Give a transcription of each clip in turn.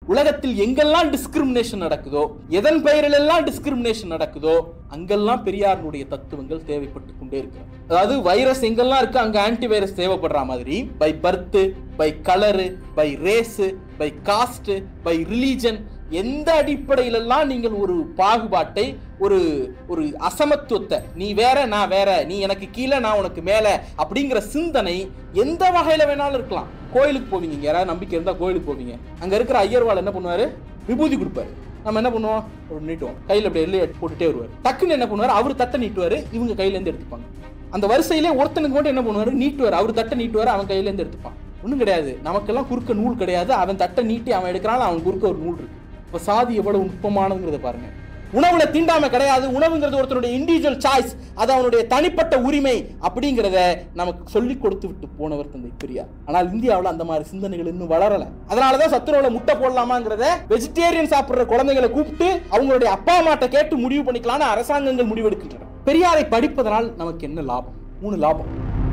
உலகத்தில் எங்கெல்லாம் டிஸ்கிரிமினேஷன் நடக்குதோ எதன் பெயரில் எல்லாம் டிஸ்கிரிமினேஷன் நடக்குதோ அங்கெல்லாம் பெரியாருடைய தத்துவங்கள் தேவைப்பட்டு கொண்டே இருக்கு அதாவது வைரஸ் எங்கெல்லாம் இருக்கு அங்க ஆன்டி வைரஸ் தேவைப்படுற மாதிரி by birth by colour by race by caste by religion எந்த அடிப்படையிலெல்லாம் நீங்கள் ஒரு பாகுபாட்டை ஒரு ஒரு அசமத்துவத்தை நீ வேற நான் வேற நீ எனக்கு கீழே நான் உனக்கு மேல அப்படிங்கிற சிந்தனை எந்த வகையில வேணாலும் இருக்கலாம் கோயிலுக்கு போவீங்க இங்க யாராவது நம்பிக்கை இருந்தா கோயிலுக்கு போவீங்க அங்க இருக்கிற ஐயர்வாள் என்ன பண்ணுவாரு விபூதி கொடுப்பாரு நம்ம என்ன பண்ணுவோம் ஒரு நீட்டுவோம் கையில அப்படியே எல்லையை போட்டுட்டே வருவார் டக்குன்னு என்ன பண்ணுவாரு அவர் தட்டை நீட்டுவாரு இவங்க கையில இருந்து எடுத்துப்பாங்க அந்த வரிசையிலே ஒருத்தனுக்கு மட்டும் என்ன பண்ணுவாரு நீட்டுவார் அவர் தட்டை நீட்டுவார் அவன் கையில இருந்து எடுத்துப்பான் ஒண்ணும் கிடையாது நமக்கெல்லாம் குறுக்க நூல் கிடையாது அவன் தட்டை நீட்டி அவன் எடுக்கிறான் அவன் குறுக்க ஒரு நூல் இருக்கு இப்ப சாதி எவ்வளவு நுட்பமானதுங்கிறத பாருங்க உணவுல தீண்டாமை கிடையாது உணவுங்கிறது ஒருத்தருடைய இண்டிவிஜுவல் சாய்ஸ் அது அவனுடைய தனிப்பட்ட உரிமை அப்படிங்கிறத நமக்கு சொல்லி கொடுத்து விட்டு போனவர் தந்தை பெரியார் ஆனால் இந்தியாவில் அந்த மாதிரி சிந்தனைகள் இன்னும் வளரல அதனாலதான் சத்துணவுல முட்டை போடலாமாங்கிறத வெஜிடேரியன் சாப்பிடுற குழந்தைகளை கூப்பிட்டு அவங்களுடைய அப்பா அம்மாட்ட கேட்டு முடிவு பண்ணிக்கலாம்னு அரசாங்கங்கள் முடிவெடுக்கின்றன பெரியாரை படிப்பதனால் நமக்கு என்ன லாபம் மூணு லாபம்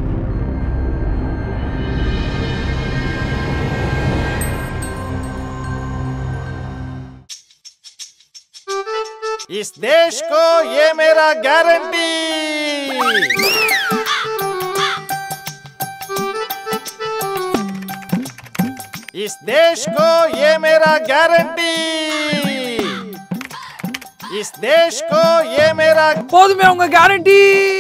इस देश को ये मेरा गारंटी इस देश को ये मेरा गारंटी इस देश को ये मेरा போதுமே உங்க கேரண்டி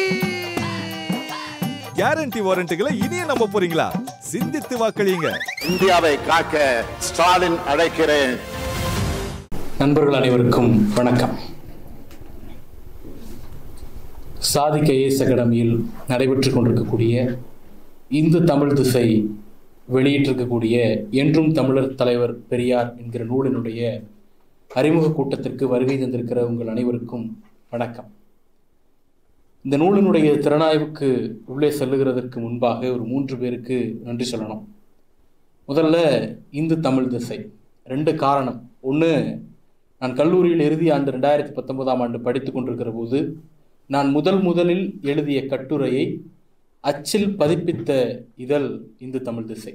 கேரண்டி வாரண்ட்டுகளை இனியும் நம்ப போறீங்களா சிந்தித்து வாக்களியுங்க இந்தியாவை காக்க ஸ்டாலின் அழைக்கிறேன் நண்பர்கள் அனைவருக்கும் வணக்கம் சாதிக்க ஏஸ் அகாடமியில் நடைபெற்றுக் கொண்டிருக்கக்கூடிய இந்து தமிழ் திசை வெளியிட்டிருக்கக்கூடிய என்றும் தமிழர் தலைவர் பெரியார் என்கிற நூலினுடைய அறிமுக கூட்டத்திற்கு வருகை தந்திருக்கிற உங்கள் அனைவருக்கும் வணக்கம் இந்த நூலினுடைய திறனாய்வுக்கு உள்ளே செல்லுகிறதற்கு முன்பாக ஒரு மூன்று பேருக்கு நன்றி சொல்லணும் முதல்ல இந்து தமிழ் திசை ரெண்டு காரணம் ஒன்று நான் கல்லூரியில் இறுதி ஆண்டு ரெண்டாயிரத்தி பத்தொன்பதாம் ஆண்டு படித்து கொண்டிருக்கிற போது நான் முதல் முதலில் எழுதிய கட்டுரையை அச்சில் பதிப்பித்த இதழ் இந்து தமிழ் திசை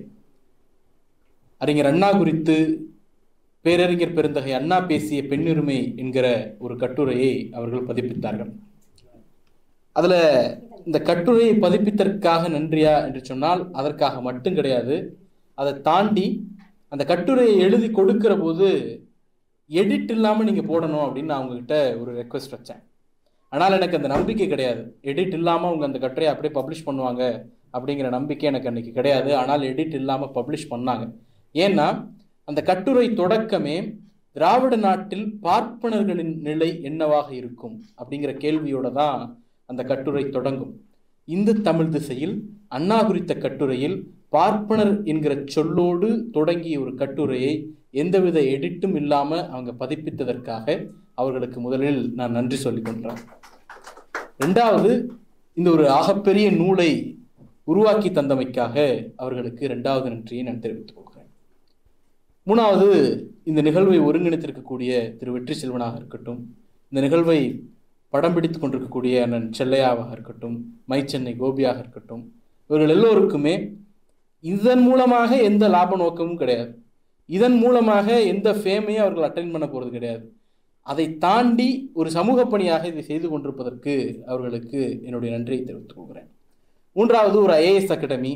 அறிஞர் அண்ணா குறித்து பேரறிஞர் பெருந்தகை அண்ணா பேசிய பெண்ணுரிமை என்கிற ஒரு கட்டுரையை அவர்கள் பதிப்பித்தார்கள் அதுல இந்த கட்டுரையை பதிப்பித்தற்காக நன்றியா என்று சொன்னால் அதற்காக மட்டும் கிடையாது அதை தாண்டி அந்த கட்டுரையை எழுதி கொடுக்கிற போது எடிட் இல்லாமல் நீங்கள் போடணும் அப்படின்னு நான் உங்ககிட்ட ஒரு ரெக்வஸ்ட் வச்சேன் ஆனால் எனக்கு அந்த நம்பிக்கை கிடையாது எடிட் இல்லாமல் அவங்க அந்த கட்டுரையை அப்படியே பப்ளிஷ் பண்ணுவாங்க அப்படிங்கிற நம்பிக்கை எனக்கு அன்னைக்கு கிடையாது ஆனால் எடிட் இல்லாமல் பப்ளிஷ் பண்ணாங்க ஏன்னா அந்த கட்டுரை தொடக்கமே திராவிட நாட்டில் பார்ப்பனர்களின் நிலை என்னவாக இருக்கும் அப்படிங்கிற கேள்வியோட தான் அந்த கட்டுரை தொடங்கும் இந்து தமிழ் திசையில் அண்ணா குறித்த கட்டுரையில் பார்ப்பனர் என்கிற சொல்லோடு தொடங்கிய ஒரு கட்டுரையை எந்தவித எடிட்டும் இல்லாமல் அவங்க பதிப்பித்ததற்காக அவர்களுக்கு முதலில் நான் நன்றி சொல்லிக் கொள்கிறேன் ரெண்டாவது இந்த ஒரு ஆகப்பெரிய நூலை உருவாக்கி தந்தமைக்காக அவர்களுக்கு இரண்டாவது நன்றியை நான் தெரிவித்துக் கொள்கிறேன் மூணாவது இந்த நிகழ்வை ஒருங்கிணைத்திருக்கக்கூடிய திரு வெற்றி செல்வனாக இருக்கட்டும் இந்த நிகழ்வை படம் பிடித்து கொண்டிருக்கக்கூடிய அண்ணன் செல்லையாவாக இருக்கட்டும் மைச்சென்னை கோபியாக இருக்கட்டும் இவர்கள் எல்லோருக்குமே இதன் மூலமாக எந்த லாப நோக்கமும் கிடையாது இதன் மூலமாக எந்த ஃபேமையும் அவர்கள் அட்டைன் பண்ண போகிறது கிடையாது அதை தாண்டி ஒரு சமூக பணியாக இதை செய்து கொண்டிருப்பதற்கு அவர்களுக்கு என்னுடைய நன்றியை தெரிவித்துக் கொள்கிறேன் மூன்றாவது ஒரு ஐஏஎஸ் அகாடமி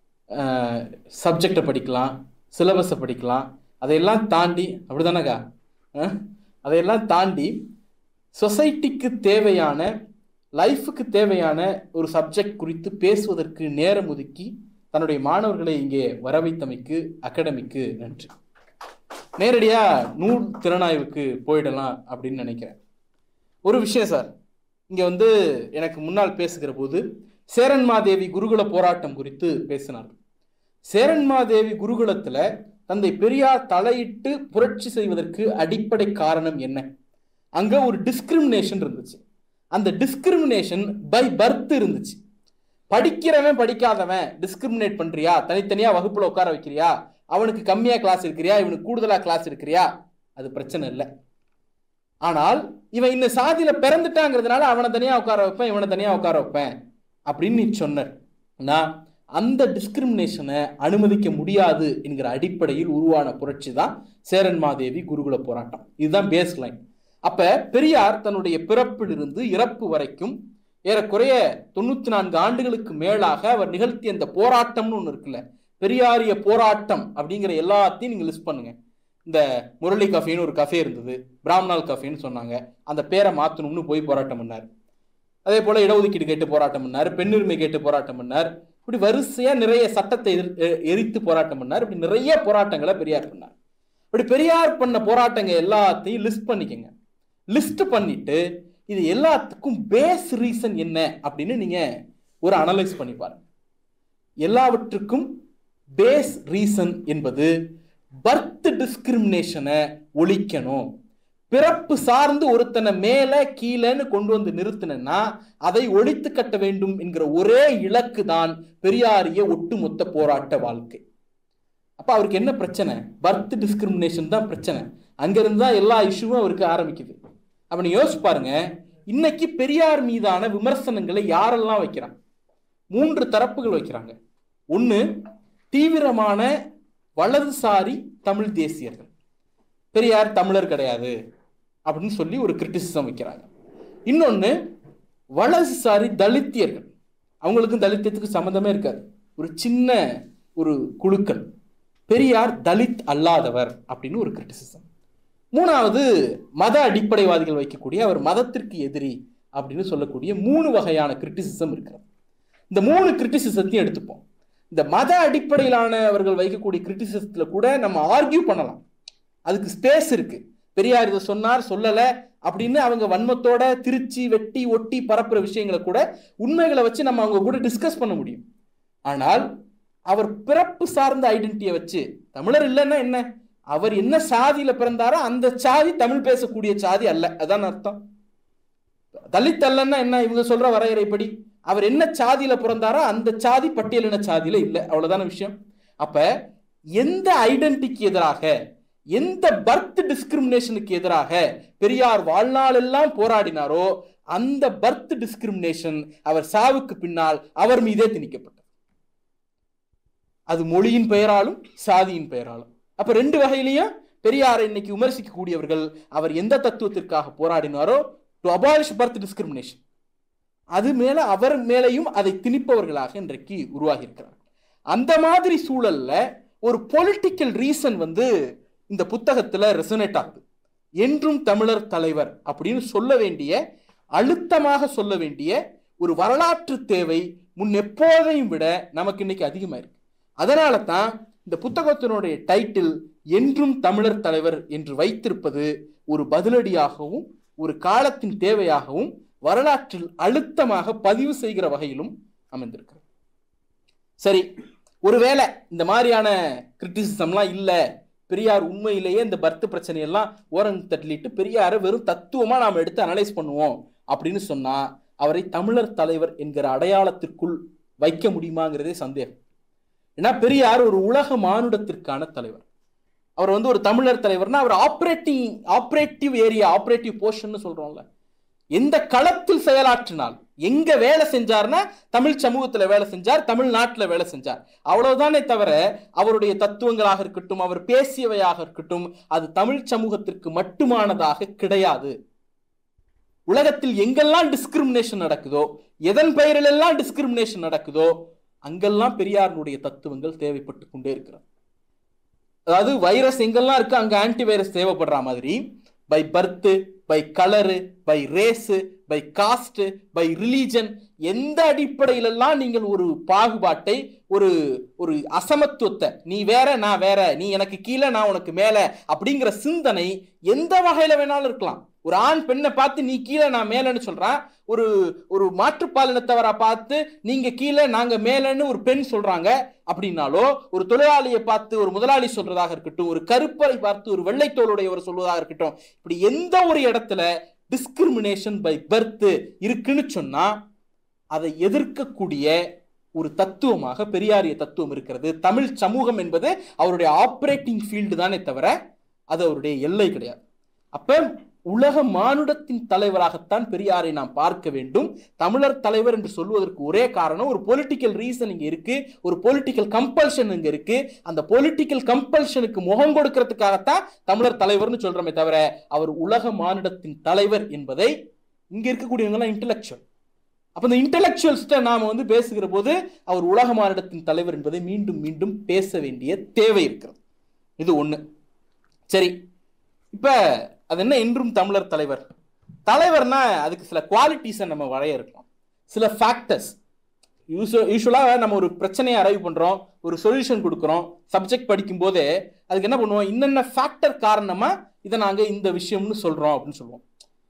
சப்ஜெக்டை படிக்கலாம் சிலபஸை படிக்கலாம் அதையெல்லாம் தாண்டி அப்படிதானக்கா அஹ்? அதையெல்லாம் தாண்டி சொசைட்டிக்கு தேவையான லைஃபுக்கு தேவையான ஒரு சப்ஜெக்ட் குறித்து பேசுவதற்கு நேரம் ஒதுக்கி தன்னுடைய மாணவர்களை இங்கே வரவைத்தமைக்கு அகாடமிக்கு நன்றி நேரடியா நூல் திறனாய்வுக்கு போயிடலாம் அப்படின்னு நினைக்கிறேன் ஒரு விஷயம் சார் இங்க வந்து எனக்கு முன்னால் பேசுகிற போது சேரன்மாதேவி குருகுல போராட்டம் குறித்து பேசினார் சேரன்மாதேவி குருகுலத்துல தந்தை பெரியார் தலையிட்டு புரட்சி செய்வதற்கு அடிப்படை காரணம் என்ன அங்க ஒரு டிஸ்கிரிமினேஷன் இருந்துச்சு அந்த டிஸ்கிரிமினேஷன் பை பர்த் இருந்துச்சு படிக்கிறவன் படிக்காதவன் டிஸ்கிரிமினேட் பண்றியா தனித்தனியா வகுப்புல உட்கார வைக்கிறியா அவனுக்கு கம்மியா கிளாஸ் எடுக்கிறியா இவனுக்கு கூடுதலா கிளாஸ் எடுக்கிறியா அது பிரச்சனை இல்லை ஆனால் இவன் இந்த சாதியில பிறந்துட்டாங்கிறதுனால அவனை தனியா உட்கார வைப்பேன் இவனை தனியா உட்கார வைப்பேன் அப்படின்னு நீ சொன்ன நான் அந்த டிஸ்கிரிமினேஷனை அனுமதிக்க முடியாது என்கிற அடிப்படையில் உருவான புரட்சி தான் சேரன் மாதேவி குருகுல போராட்டம் இதுதான் பேஸ் லைன் அப்ப பெரியார் தன்னுடைய பிறப்பிலிருந்து இறப்பு வரைக்கும் ஏறக்குறைய தொண்ணூத்தி நான்கு ஆண்டுகளுக்கு மேலாக அவர் நிகழ்த்திய அந்த போராட்டம்னு ஒன்று இருக்குல்ல பெரியாரிய போராட்டம் அப்படிங்கிற எல்லாத்தையும் நீங்க லிஸ்ட் பண்ணுங்க இந்த முரளி கஃபேன்னு ஒரு கஃபே இருந்தது பிராமணால் கஃபேன்னு சொன்னாங்க அந்த பேரை மாத்தணும்னு போய் போராட்டம் பண்ணார் அதே போல இடஒதுக்கீடு கேட்டு போராட்டம் பண்ணார் பெண்ணுரிமை கேட்டு போராட்டம் பண்ணார் இப்படி வரிசையா நிறைய சட்டத்தை எதிர் எ- எரித்து போராட்டம் பண்ணார் இப்படி நிறைய போராட்டங்களை பெரியார் பண்ணார் இப்படி பெரியார் பண்ண போராட்டங்க எல்லாத்தையும் லிஸ்ட் பண்ணிக்கங்க லிஸ்ட் பண்ணிட்டு இது எல்லாத்துக்கும் பேஸ் ரீசன் என்ன அப்படின்னு நீங்க ஒரு அனலைஸ் பண்ணி பாருங்க எல்லாவற்றுக்கும் பேஸ் ரீசன் என்பது பர்த் டிஸ்கிரிமினேஷனை ஒழிக்கணும் பிறப்பு சார்ந்து ஒருத்தனை மேல கீழேன்னு கொண்டு வந்து நிறுத்தினா அதை ஒழித்து கட்ட வேண்டும் என்கிற ஒரே இலக்கு தான் பெரியாரிய ஒட்டுமொத்த போராட்ட வாழ்க்கை அப்ப அவருக்கு என்ன பிரச்சனை பர்த் டிஸ்கிரிமினேஷன் தான் பிரச்சனை அங்கிருந்து தான் எல்லா இஷ்யூவும் அவருக்கு ஆரம்பிக்குது அப்ப நீ யோசிச்சு பாருங்க இன்னைக்கு பெரியார் மீதான விமர்சனங்களை யாரெல்லாம் வைக்கிறான் மூன்று தரப்புகள் வைக்கிறாங்க ஒன்று தீவிரமான வலதுசாரி தமிழ் தேசியர்கள் பெரியார் தமிழர் கிடையாது அப்படின்னு சொல்லி ஒரு கிரிட்டிசிசம் வைக்கிறாங்க இன்னொன்று வலதுசாரி தலித்தியர்கள் அவங்களுக்கும் தலித்தியத்துக்கு சம்மந்தமே இருக்காது ஒரு சின்ன ஒரு குழுக்கள் பெரியார் தலித் அல்லாதவர் அப்படின்னு ஒரு கிரிட்டிசிசம் மூணாவது மத அடிப்படைவாதிகள் வைக்கக்கூடிய அவர் மதத்திற்கு எதிரி அப்படின்னு சொல்லக்கூடிய மூணு வகையான கிரிட்டிசிசம் இருக்கிறது இந்த மூணு கிரிட்டிசிசத்தையும் எடுத்துப்போம் இந்த மத அடிப்படையிலானவர்கள் வைக்கக்கூடிய கிரிட்டிசிசத்துல கூட நம்ம ஆர்கியூ பண்ணலாம் அதுக்கு ஸ்பேஸ் இருக்கு பெரியார் இதை சொன்னார் சொல்லல அப்படின்னு அவங்க வன்மத்தோட திருச்சி வெட்டி ஒட்டி பரப்புற விஷயங்களை கூட உண்மைகளை வச்சு நம்ம அவங்க கூட டிஸ்கஸ் பண்ண முடியும் ஆனால் அவர் பிறப்பு சார்ந்த ஐடென்டிட்டியை வச்சு தமிழர் இல்லைன்னா என்ன அவர் என்ன சாதியில பிறந்தாரோ அந்த சாதி தமிழ் பேசக்கூடிய சாதி அல்ல அதான் அர்த்தம் தலித் அல்லன்னா என்ன இவங்க சொல்ற வரையறைப்படி அவர் என்ன சாதியில பிறந்தாரோ அந்த சாதி பட்டியலின சாதியில இல்லை அவ்வளவுதான விஷயம் அப்ப எந்த ஐடென்டிட்டிக்கு எதிராக எந்த பர்த் டிஸ்கிரிமினேஷனுக்கு எதிராக பெரியார் வாழ்நாளெல்லாம் போராடினாரோ அந்த பர்த் டிஸ்கிரிமினேஷன் அவர் சாவுக்கு பின்னால் அவர் மீதே திணிக்கப்பட்டது அது மொழியின் பெயராலும் சாதியின் பெயராலும் அப்ப ரெண்டு வகையிலையும் பெரியாரை இன்னைக்கு விமர்சிக்கக்கூடியவர்கள் அவர் எந்த தத்துவத்திற்காக போராடினாரோ டு அபாலிஷ் பர்த் டிஸ்கிரிமினேஷன் அது மேல அவர் மேலையும் அதை திணிப்பவர்களாக இன்றைக்கு உருவாகி இருக்கிறார் அந்த மாதிரி சூழல்ல ஒரு பொலிட்டிக்கல் ரீசன் வந்து இந்த புத்தகத்துல ரெசனேட் ஆகுது என்றும் தமிழர் தலைவர் அப்படின்னு சொல்ல வேண்டிய அழுத்தமாக சொல்ல வேண்டிய ஒரு வரலாற்று தேவை முன் எப்போதையும் விட நமக்கு இன்னைக்கு அதிகமா இருக்கு அதனால தான் இந்த புத்தகத்தினுடைய டைட்டில் என்றும் தமிழர் தலைவர் என்று வைத்திருப்பது ஒரு பதிலடியாகவும் ஒரு காலத்தின் தேவையாகவும் வரலாற்றில் அழுத்தமாக பதிவு செய்கிற வகையிலும் அமைந்திருக்கிறது சரி ஒருவேளை இந்த மாதிரியான கிரிட்டிசிசம்லாம் இல்லை பெரியார் உண்மையிலேயே இந்த பர்த் பிரச்சனையெல்லாம் ஓரம் தள்ளிட்டு பெரியாரை வெறும் தத்துவமா நாம் எடுத்து அனலைஸ் பண்ணுவோம் அப்படின்னு சொன்னா அவரை தமிழர் தலைவர் என்கிற அடையாளத்திற்குள் வைக்க முடியுமாங்கிறதே சந்தேகம் ஏன்னா பெரியார் ஒரு உலக மானுடத்திற்கான தலைவர் அவர் வந்து ஒரு தமிழர் தலைவர்னா அவர் operating operative area operative portion சொல்றோம்ல எந்த களத்தில் செயலாற்றினால் எங்க வேலை செஞ்சார்னா தமிழ் சமூகத்துல வேலை செஞ்சார் தமிழ்நாட்டுல வேலை செஞ்சார் அவ்வளவுதானே தவிர அவருடைய தத்துவங்களாக இருக்கட்டும் அவர் பேசியவையாக இருக்கட்டும் அது தமிழ் சமூகத்திற்கு மட்டுமானதாக கிடையாது உலகத்தில் எங்கெல்லாம் டிஸ்கிரிமினேஷன் நடக்குதோ எதன் பெயரிலெல்லாம் டிஸ்கிரிமினேஷன் நடக்குதோ அங்கெல்லாம் பெரியாருடைய தத்துவங்கள் தேவைப்பட்டு கொண்டே இருக்கிறது அதாவது வைரஸ் எங்கெல்லாம் இருக்கு அங்க ஆன்டி வைரஸ் தேவைப்படுற மாதிரி by birth by colour by race by caste by religion எந்த அடிப்படையிலெல்லாம் நீங்கள் ஒரு பாகுபாட்டை ஒரு ஒரு அசமத்துவத்தை நீ வேற நான் வேற நீ எனக்கு கீழே நான் உனக்கு மேல அப்படிங்கிற சிந்தனை எந்த வகையில வேணாலும் இருக்கலாம் ஒரு ஆண் பெண்ணை பார்த்து நீ கீழே நான் மேலன்னு சொல்றான் ஒரு ஒரு மாற்றுப்பாலினத்தவரை பார்த்து நீங்க கீழே நாங்க மேலன்னு ஒரு பெண் சொல்றாங்க அப்படின்னாலோ ஒரு தொழிலாளியை பார்த்து ஒரு முதலாளி சொல்றதாக இருக்கட்டும் ஒரு கருப்பரை பார்த்து ஒரு வெள்ளைத்தோளுடையவர் சொல்வதாக இருக்கட்டும் இப்படி எந்த ஒரு இடத்துல டிஸ்கிரிமினேஷன் பை பர்த் இருக்குன்னு சொன்னா அதை எதிர்க்கக்கூடிய ஒரு தத்துவமாக பெரியாரிய தத்துவம் இருக்கிறது தமிழ் சமூகம் என்பது அவருடைய ஆப்ரேட்டிங் ஃபீல்டு தானே தவிர அது அவருடைய எல்லை கிடையாது அப்ப உலக மானுடத்தின் தலைவராகத்தான் பெரியாரை நாம் பார்க்க வேண்டும் தமிழர் தலைவர் என்று சொல்வதற்கு ஒரே காரணம் ஒரு பொலிட்டிக்கல் ரீசன் இங்க இருக்கு ஒரு பொலிட்டிக்கல் கம்பல்ஷன் இங்க இருக்கு அந்த பொலிட்டிக்கல் கம்பல்ஷனுக்கு முகம் கொடுக்கறதுக்காகத்தான் தமிழர் தலைவர்னு சொல்றோமே தவிர அவர் உலக மானுடத்தின் தலைவர் என்பதை இங்க இருக்கக்கூடியவங்க எல்லாம் இன்டலெக்சுவல் அப்ப இந்த இன்டலெக்சுவல்ஸ்ட நாம வந்து பேசுகிற போது அவர் உலக மானிடத்தின் தலைவர் என்பதை மீண்டும் மீண்டும் பேச வேண்டிய தேவை இருக்கிறது இது ஒண்ணு சரி இப்ப அது என்ன என்றும் தமிழர் தலைவர் தலைவர்னா அதுக்கு சில குவாலிட்டிஸை நம்ம வரையறுக்கலாம் சில ஃபேக்டர்ஸ் யூஸ்வலாக நம்ம ஒரு பிரச்சனையை அரைவ் பண்ணுறோம் ஒரு சொல்யூஷன் கொடுக்குறோம் சப்ஜெக்ட் படிக்கும் போதே அதுக்கு என்ன பண்ணுவோம் இன்னென்ன ஃபேக்டர் காரணமாக இதை நாங்கள் இந்த விஷயம்னு சொல்கிறோம் அப்படின்னு சொல்லுவோம்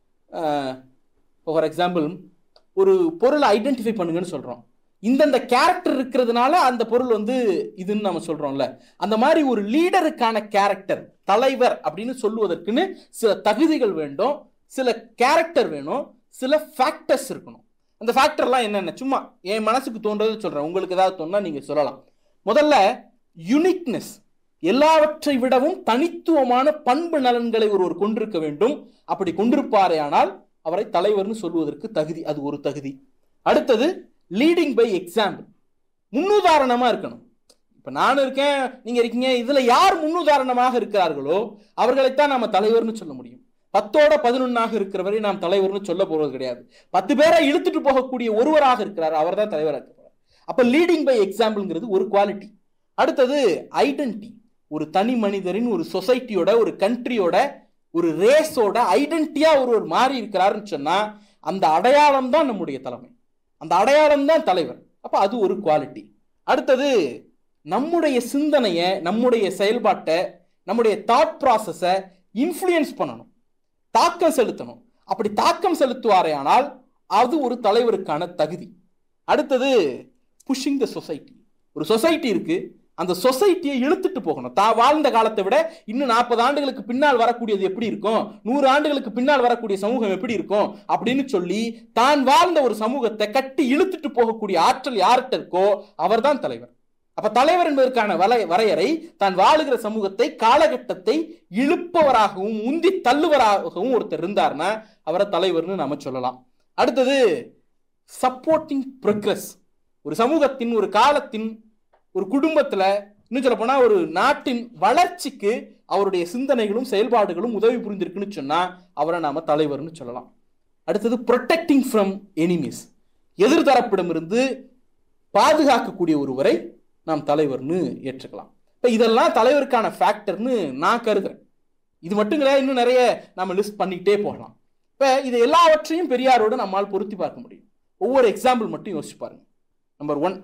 ஃபார் எக்ஸாம்பிள் ஒரு பொருளை ஐடென்டிஃபை பண்ணுங்கன்னு சொல்கிறோம் இந்தந்த கேரக்டர் இருக்கிறதுனால அந்த பொருள் வந்து இதுன்னு நம்ம சொல்கிறோம்ல அந்த மாதிரி ஒரு லீடருக்கான கேரக்டர் தலைவர் அப்படின்னு சொல்லுவதற்குன்னு சில தகுதிகள் வேண்டும் சில கேரக்டர் வேணும் சில ஃபேக்டர்ஸ் இருக்கணும் அந்த ஃபேக்டர்லாம் என்னென்ன சும்மா என் மனசுக்கு தோன்றதை சொல்கிறேன் உங்களுக்கு ஏதாவது தோணுனா நீங்கள் சொல்லலாம் முதல்ல யுனிக்னஸ் எல்லாவற்றை விடவும் தனித்துவமான பண்பு நலன்களை ஒருவர் கொண்டிருக்க வேண்டும் அப்படி கொண்டிருப்பாரே ஆனால் அவரை தலைவர்னு சொல்வதற்கு தகுதி அது ஒரு தகுதி அடுத்தது லீடிங் பை எக்ஸாம்பிள் முன்னுதாரணமா இருக்கணும் இப்ப நான் இருக்கேன் நீங்க இருக்கீங்க இதுல யார் முன்னுதாரணமாக இருக்கிறார்களோ அவர்களைத்தான் நாம தலைவர்னு சொல்ல முடியும் பத்தோட பதினொன்னாக இருக்கிறவரை நாம் தலைவர்னு சொல்ல போறது கிடையாது பத்து பேரை இழுத்துட்டு போகக்கூடிய ஒருவராக இருக்கிறார் அவர் தான் தலைவராக இருக்கிறார் அப்ப லீடிங் பை எக்ஸாம்பிள்ங்கிறது ஒரு குவாலிட்டி அடுத்தது ஐடென்டி ஒரு தனி மனிதரின் ஒரு சொசைட்டியோட ஒரு கண்ட்ரியோட ஒரு ரேஸோட ஐடென்டிட்டியா ஒருவர் மாறி இருக்கிறாருன்னு சொன்னா அந்த அடையாளம் தான் நம்முடைய தலைமை அந்த அடையாளம் தான் தலைவர் அப்ப அது ஒரு குவாலிட்டி அடுத்தது நம்முடைய சிந்தனையை நம்முடைய செயல்பாட்டை நம்முடைய தாட் ப்ராசஸை இன்ஃப்ளூயன்ஸ் பண்ணணும் தாக்கம் செலுத்தணும் அப்படி தாக்கம் செலுத்துவாரே ஆனால் அது ஒரு தலைவருக்கான தகுதி அடுத்தது புஷிங் த சொசைட்டி ஒரு சொசைட்டி இருக்கு அந்த சொசைட்டியை இழுத்துட்டு போகணும் தான் வாழ்ந்த காலத்தை விட இன்னும் நாற்பது ஆண்டுகளுக்கு பின்னால் வரக்கூடியது எப்படி இருக்கும் நூறு ஆண்டுகளுக்கு பின்னால் வரக்கூடிய சமூகம் எப்படி இருக்கும் அப்படின்னு சொல்லி தான் வாழ்ந்த ஒரு சமூகத்தை கட்டி இழுத்துட்டு போகக்கூடிய ஆற்றல் யார்கிட்ட இருக்கோ அவர்தான் தலைவர் அப்ப தலைவர் என்பதற்கான வலை வரையறை தான் வாழுகிற சமூகத்தை காலகட்டத்தை இழுப்பவராகவும் உந்தி தள்ளுவராகவும் ஒருத்தர் இருந்தார்னா அவரை தலைவர்னு நாம சொல்லலாம் அடுத்தது சப்போர்ட்டிங் ப்ரோக்ரஸ் ஒரு சமூகத்தின் ஒரு காலத்தின் ஒரு குடும்பத்துல இன்னும் சொல்ல போனா ஒரு நாட்டின் வளர்ச்சிக்கு அவருடைய சிந்தனைகளும் செயல்பாடுகளும் உதவி புரிந்திருக்குன்னு சொன்னா அவரை நாம தலைவர்னு சொல்லலாம் அடுத்தது ப்ரொடெக்டிங் ஃப்ரம் எனிமீஸ் எதிர்தரப்பிடமிருந்து பாதுகாக்கக்கூடிய ஒருவரை நாம் தலைவர்னு ஏற்றுக்கலாம் இப்போ இதெல்லாம் தலைவருக்கான ஃபேக்டர்னு நான் கருதுறேன் இது மட்டும் கிடையாது இன்னும் நிறைய நம்ம லிஸ்ட் பண்ணிக்கிட்டே போகலாம் இப்போ இது எல்லாவற்றையும் பெரியாரோடு நம்மால் பொருத்தி பார்க்க முடியும் ஒவ்வொரு எக்ஸாம்பிள் மட்டும் யோசிச்சு பாருங்க நம்பர் ஒன்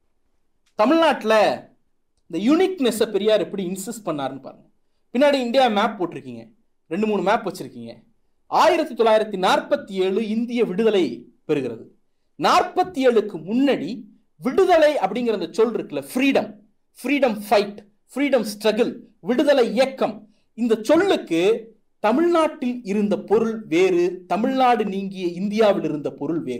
தமிழ்நாட்டில் இந்த யூனிக்னஸை பெரியார் எப்படி இன்சிஸ்ட் பண்ணாருன்னு பாருங்க பின்னாடி இந்தியா மேப் போட்டிருக்கீங்க ரெண்டு மூணு மேப் வச்சிருக்கீங்க ஆயிரத்தி தொள்ளாயிரத்தி நாற்பத்தி ஏழு இந்திய விடுதலை பெறுகிறது நாற்பத்தி ஏழுக்கு முன்னாடி விடுதலை அப்படிங்கிற அந்த சொல் இருக்குல்ல freedom freedom fight freedom struggle விடுதலை இயக்கம் இந்த சொல்லுக்கு தமிழ்நாட்டில் இருந்த பொருள் வேறு தமிழ்நாடு நீங்கிய இந்தியாவில் இருந்த பொருள் வேறு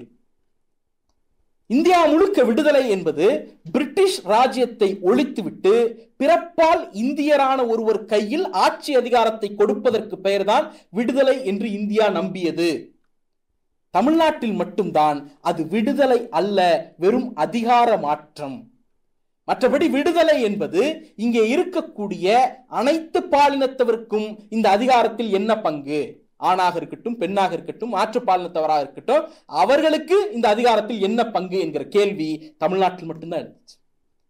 இந்தியா முழுக்க விடுதலை என்பது பிரிட்டிஷ் ராஜ்யத்தை ஒழித்துவிட்டு பிறப்பால் இந்தியரான ஒருவர் கையில் ஆட்சி அதிகாரத்தை கொடுப்பதற்கு பெயர்தான் விடுதலை என்று இந்தியா நம்பியது தமிழ்நாட்டில் மட்டும்தான் அது விடுதலை அல்ல வெறும் அதிகார மாற்றம் மற்றபடி விடுதலை என்பது இங்கே இருக்கக்கூடிய அனைத்து பாலினத்தவருக்கும் இந்த அதிகாரத்தில் என்ன பங்கு ஆணாக இருக்கட்டும் பெண்ணாக இருக்கட்டும் மாற்று பாலினத்தவராக இருக்கட்டும் அவர்களுக்கு இந்த அதிகாரத்தில் என்ன பங்கு என்கிற கேள்வி தமிழ்நாட்டில் மட்டும்தான் இருந்துச்சு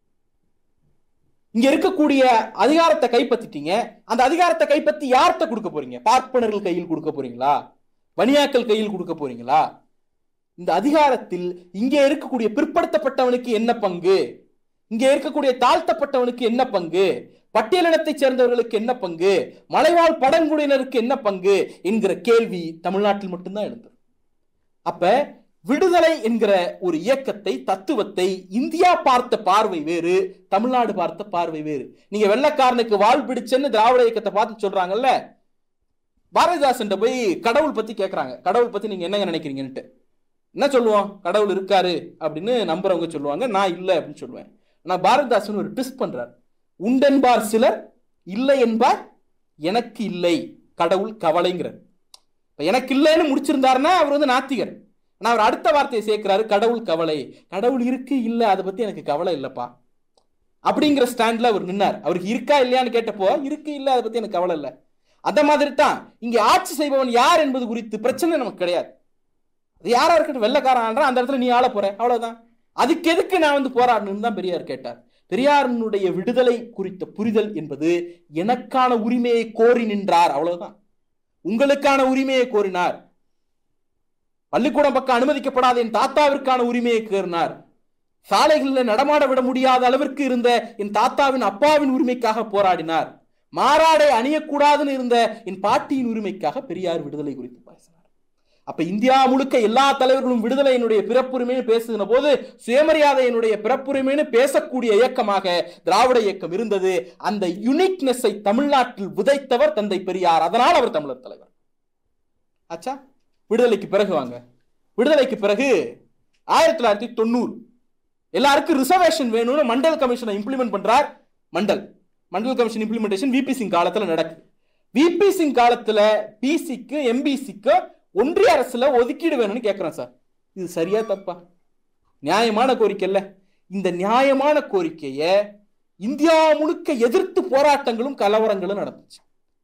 இங்க இருக்கக்கூடிய அதிகாரத்தை கைப்பற்றிட்டீங்க அந்த அதிகாரத்தை கைப்பற்றி யார்கிட்ட கொடுக்க போறீங்க பார்ப்பனர்கள் கையில் கொடுக்க போறீங்களா வணியாக்கள் கையில் கொடுக்க போறீங்களா இந்த அதிகாரத்தில் இங்கே இருக்கக்கூடிய பிற்படுத்தப்பட்டவனுக்கு என்ன பங்கு இங்கே இருக்கக்கூடிய தாழ்த்தப்பட்டவனுக்கு என்ன பங்கு பட்டியலினத்தைச் சேர்ந்தவர்களுக்கு என்ன பங்கு மலைவாழ் பழங்குடியினருக்கு என்ன பங்கு என்கிற கேள்வி தமிழ்நாட்டில் மட்டும்தான் எழுந்தது அப்ப விடுதலை என்கிற ஒரு இயக்கத்தை தத்துவத்தை இந்தியா பார்த்த பார்வை வேறு தமிழ்நாடு பார்த்த பார்வை வேறு நீங்க வெள்ளக்காரனுக்கு வாழ் பிடிச்சேன்னு திராவிட இயக்கத்தை பார்த்து சொல்றாங்கல்ல பாரதிதாசன் போய் கடவுள் பத்தி கேட்கறாங்க கடவுள் பத்தி நீங்க என்னங்க நினைக்கிறீங்கன்ட்டு என்ன சொல்லுவோம் கடவுள் இருக்காரு அப்படின்னு நம்புறவங்க சொல்லுவாங்க நான் இல்லை அப்படின்னு சொல்லுவேன் நான் பாரதிதாசன் ஒரு ட்விஸ்ட் பண்றார் உண்டென்பார் சிலர் இல்லை என்பார் எனக்கு இல்லை கடவுள் கவலைங்கிறார் இப்ப எனக்கு இல்லைன்னு முடிச்சிருந்தாருன்னா அவர் வந்து நாத்திகர் ஆனா அவர் அடுத்த வார்த்தையை சேர்க்கிறாரு கடவுள் கவலை கடவுள் இருக்கு இல்ல அதை பத்தி எனக்கு கவலை இல்லப்பா அப்படிங்கிற ஸ்டாண்ட்ல அவர் நின்னார் அவருக்கு இருக்கா இல்லையான்னு கேட்டப்போ இருக்கு இல்ல அதை பத்தி எனக்கு கவலை இல்லை அந்த மாதிரி தான் இங்க ஆட்சி செய்பவன் யார் என்பது குறித்து பிரச்சனை நமக்கு கிடையாது அது யாரா இருக்கட்டும் வெள்ளக்காரன் ஆள்றான் அந்த இடத்துல நீ ஆள போற அவ்வளவுதான் அதுக்கு எதுக்கு நான் வந்து போராடணும்னு தான் பெரியார் கேட்டார் பெரியாரினுடைய விடுதலை குறித்த புரிதல் என்பது எனக்கான உரிமையை கோரி நின்றார் அவ்வளவுதான் உங்களுக்கான உரிமையை கோரினார் பள்ளிக்கூடம் பக்கம் அனுமதிக்கப்படாத என் தாத்தாவிற்கான உரிமையை கோரினார் சாலைகளில் நடமாட விட முடியாத அளவிற்கு இருந்த என் தாத்தாவின் அப்பாவின் உரிமைக்காக போராடினார் மாறாடை அணியக்கூடாதுன்னு இருந்த என் பாட்டியின் உரிமைக்காக பெரியார் விடுதலை குறித்து பேசினார் அப்ப இந்தியா முழுக்க எல்லா தலைவர்களும் விடுதலை என்னுடைய பிறப்புரிமைன்னு பேசுகிற போது சுயமரியாதை என்னுடைய பிறப்புரிமைன்னு பேசக்கூடிய இயக்கமாக திராவிட இயக்கம் இருந்தது அந்த யுனிக்னஸை தமிழ்நாட்டில் விதைத்தவர் தந்தை பெரியார் அதனால் அவர் தமிழர் தலைவர் ஆச்சா விடுதலைக்கு பிறகு வாங்க விடுதலைக்கு பிறகு ஆயிரத்தி தொள்ளாயிரத்தி தொண்ணூறு எல்லாருக்கும் ரிசர்வேஷன் வேணும்னு மண்டல் கமிஷனை இம்ப்ளிமெண்ட் பண்றார் Mandal Mandal commission implementation V P Singh காலத்துல நடக்குது விபி சிங் காலத்துல பிசிக்கு எம்பிசிக்கு ஒன்றிய அரசுல ஒதுக்கீடு வேணும்னு கேட்கிறேன் சார் இது சரியா தப்பா நியாயமான கோரிக்கை இல்ல இந்த நியாயமான கோரிக்கையை இந்தியா முழுக்க எதிர்த்து போராட்டங்களும் கலவரங்களும் நடந்துச்சு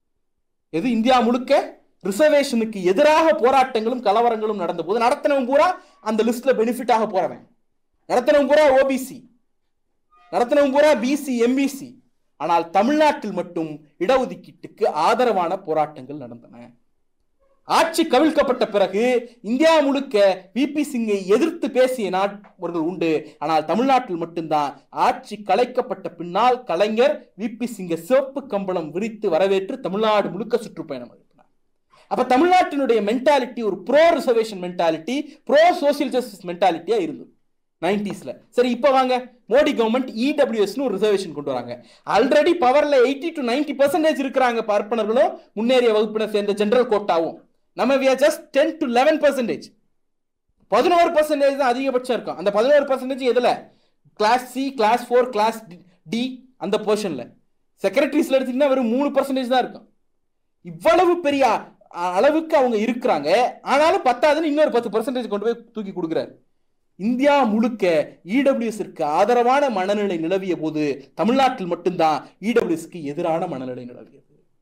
எது இந்தியா முழுக்க ரிசர்வேஷனுக்கு எதிராக போராட்டங்களும் கலவரங்களும் நடந்த போது நடத்தினவன் பூரா அந்த லிஸ்ட்ல பெனிஃபிட்டாக போறவன் நடத்தினவன் பூரா ஓபிசி நடத்தினவன் பூரா பிசி எம்பிசி ஆனால் தமிழ்நாட்டில் மட்டும் இடஒதுக்கீட்டுக்கு ஆதரவான போராட்டங்கள் நடந்தன ஆட்சி கவிழ்க்கப்பட்ட பிறகு இந்தியா முழுக்க விபி சிங்கை எதிர்த்து பேசிய நாட்கள் உண்டு ஆனால் தமிழ்நாட்டில் மட்டும்தான் ஆட்சி கலைக்கப்பட்ட பின்னால் கலைஞர் விபி சிங்கை சிவப்பு கம்பளம் விரித்து வரவேற்று தமிழ்நாடு முழுக்க சுற்றுப்பயணம் அனுப்பினார் அப்ப தமிழ்நாட்டினுடைய மென்டாலிட்டி ஒரு pro reservation mentality pro social justice மென்டாலிட்டியா இருந்தது நைன்டிஸ்ல சரி இப்போ வாங்க மோடி கவர்மெண்ட் இடபிள்யூஎஸ்னு ஒரு ரிசர்வேஷன் கொண்டு வராங்க ஆல்ரெடி பவர்ல எயிட்டி டு நைன்டி பர்சன்டேஜ் இருக்கிறாங்க பார்ப்பனர்களும் முன்னேறிய வகுப்பினர் சேர்ந்த ஜெனரல் கோட்டாவும் நம்ம we are just ten to eleven percentage பதினோரு பர்சன்டேஜ் தான் அதிகபட்சம் இருக்கும் அந்த பதினோரு பர்சன்டேஜ் எதுல class C class four class D அந்த போர்ஷன்ல செக்ரட்டரிஸ்ல எடுத்தீங்கன்னா வெறும் மூணு பர்சன்டேஜ் தான் இருக்கும் இவ்வளவு பெரிய அ- அளவுக்கு அவங்க இருக்கிறாங்க ஆனாலும் பத்தாதுன்னு இன்னொரு பத்து பர்சன்டேஜ் கொண்டு போய் தூக்கி கொடுக்குறாரு இந்தியா முழுக்க இடபிள்யூஎஸ்க்கு ஆதரவான மனநிலை நிலவிய போது தமிழ்நாட்டில் மட்டும்தான் இடபிள்யூஎஸ்க்கு எதிரான மனநிலை நிலவியது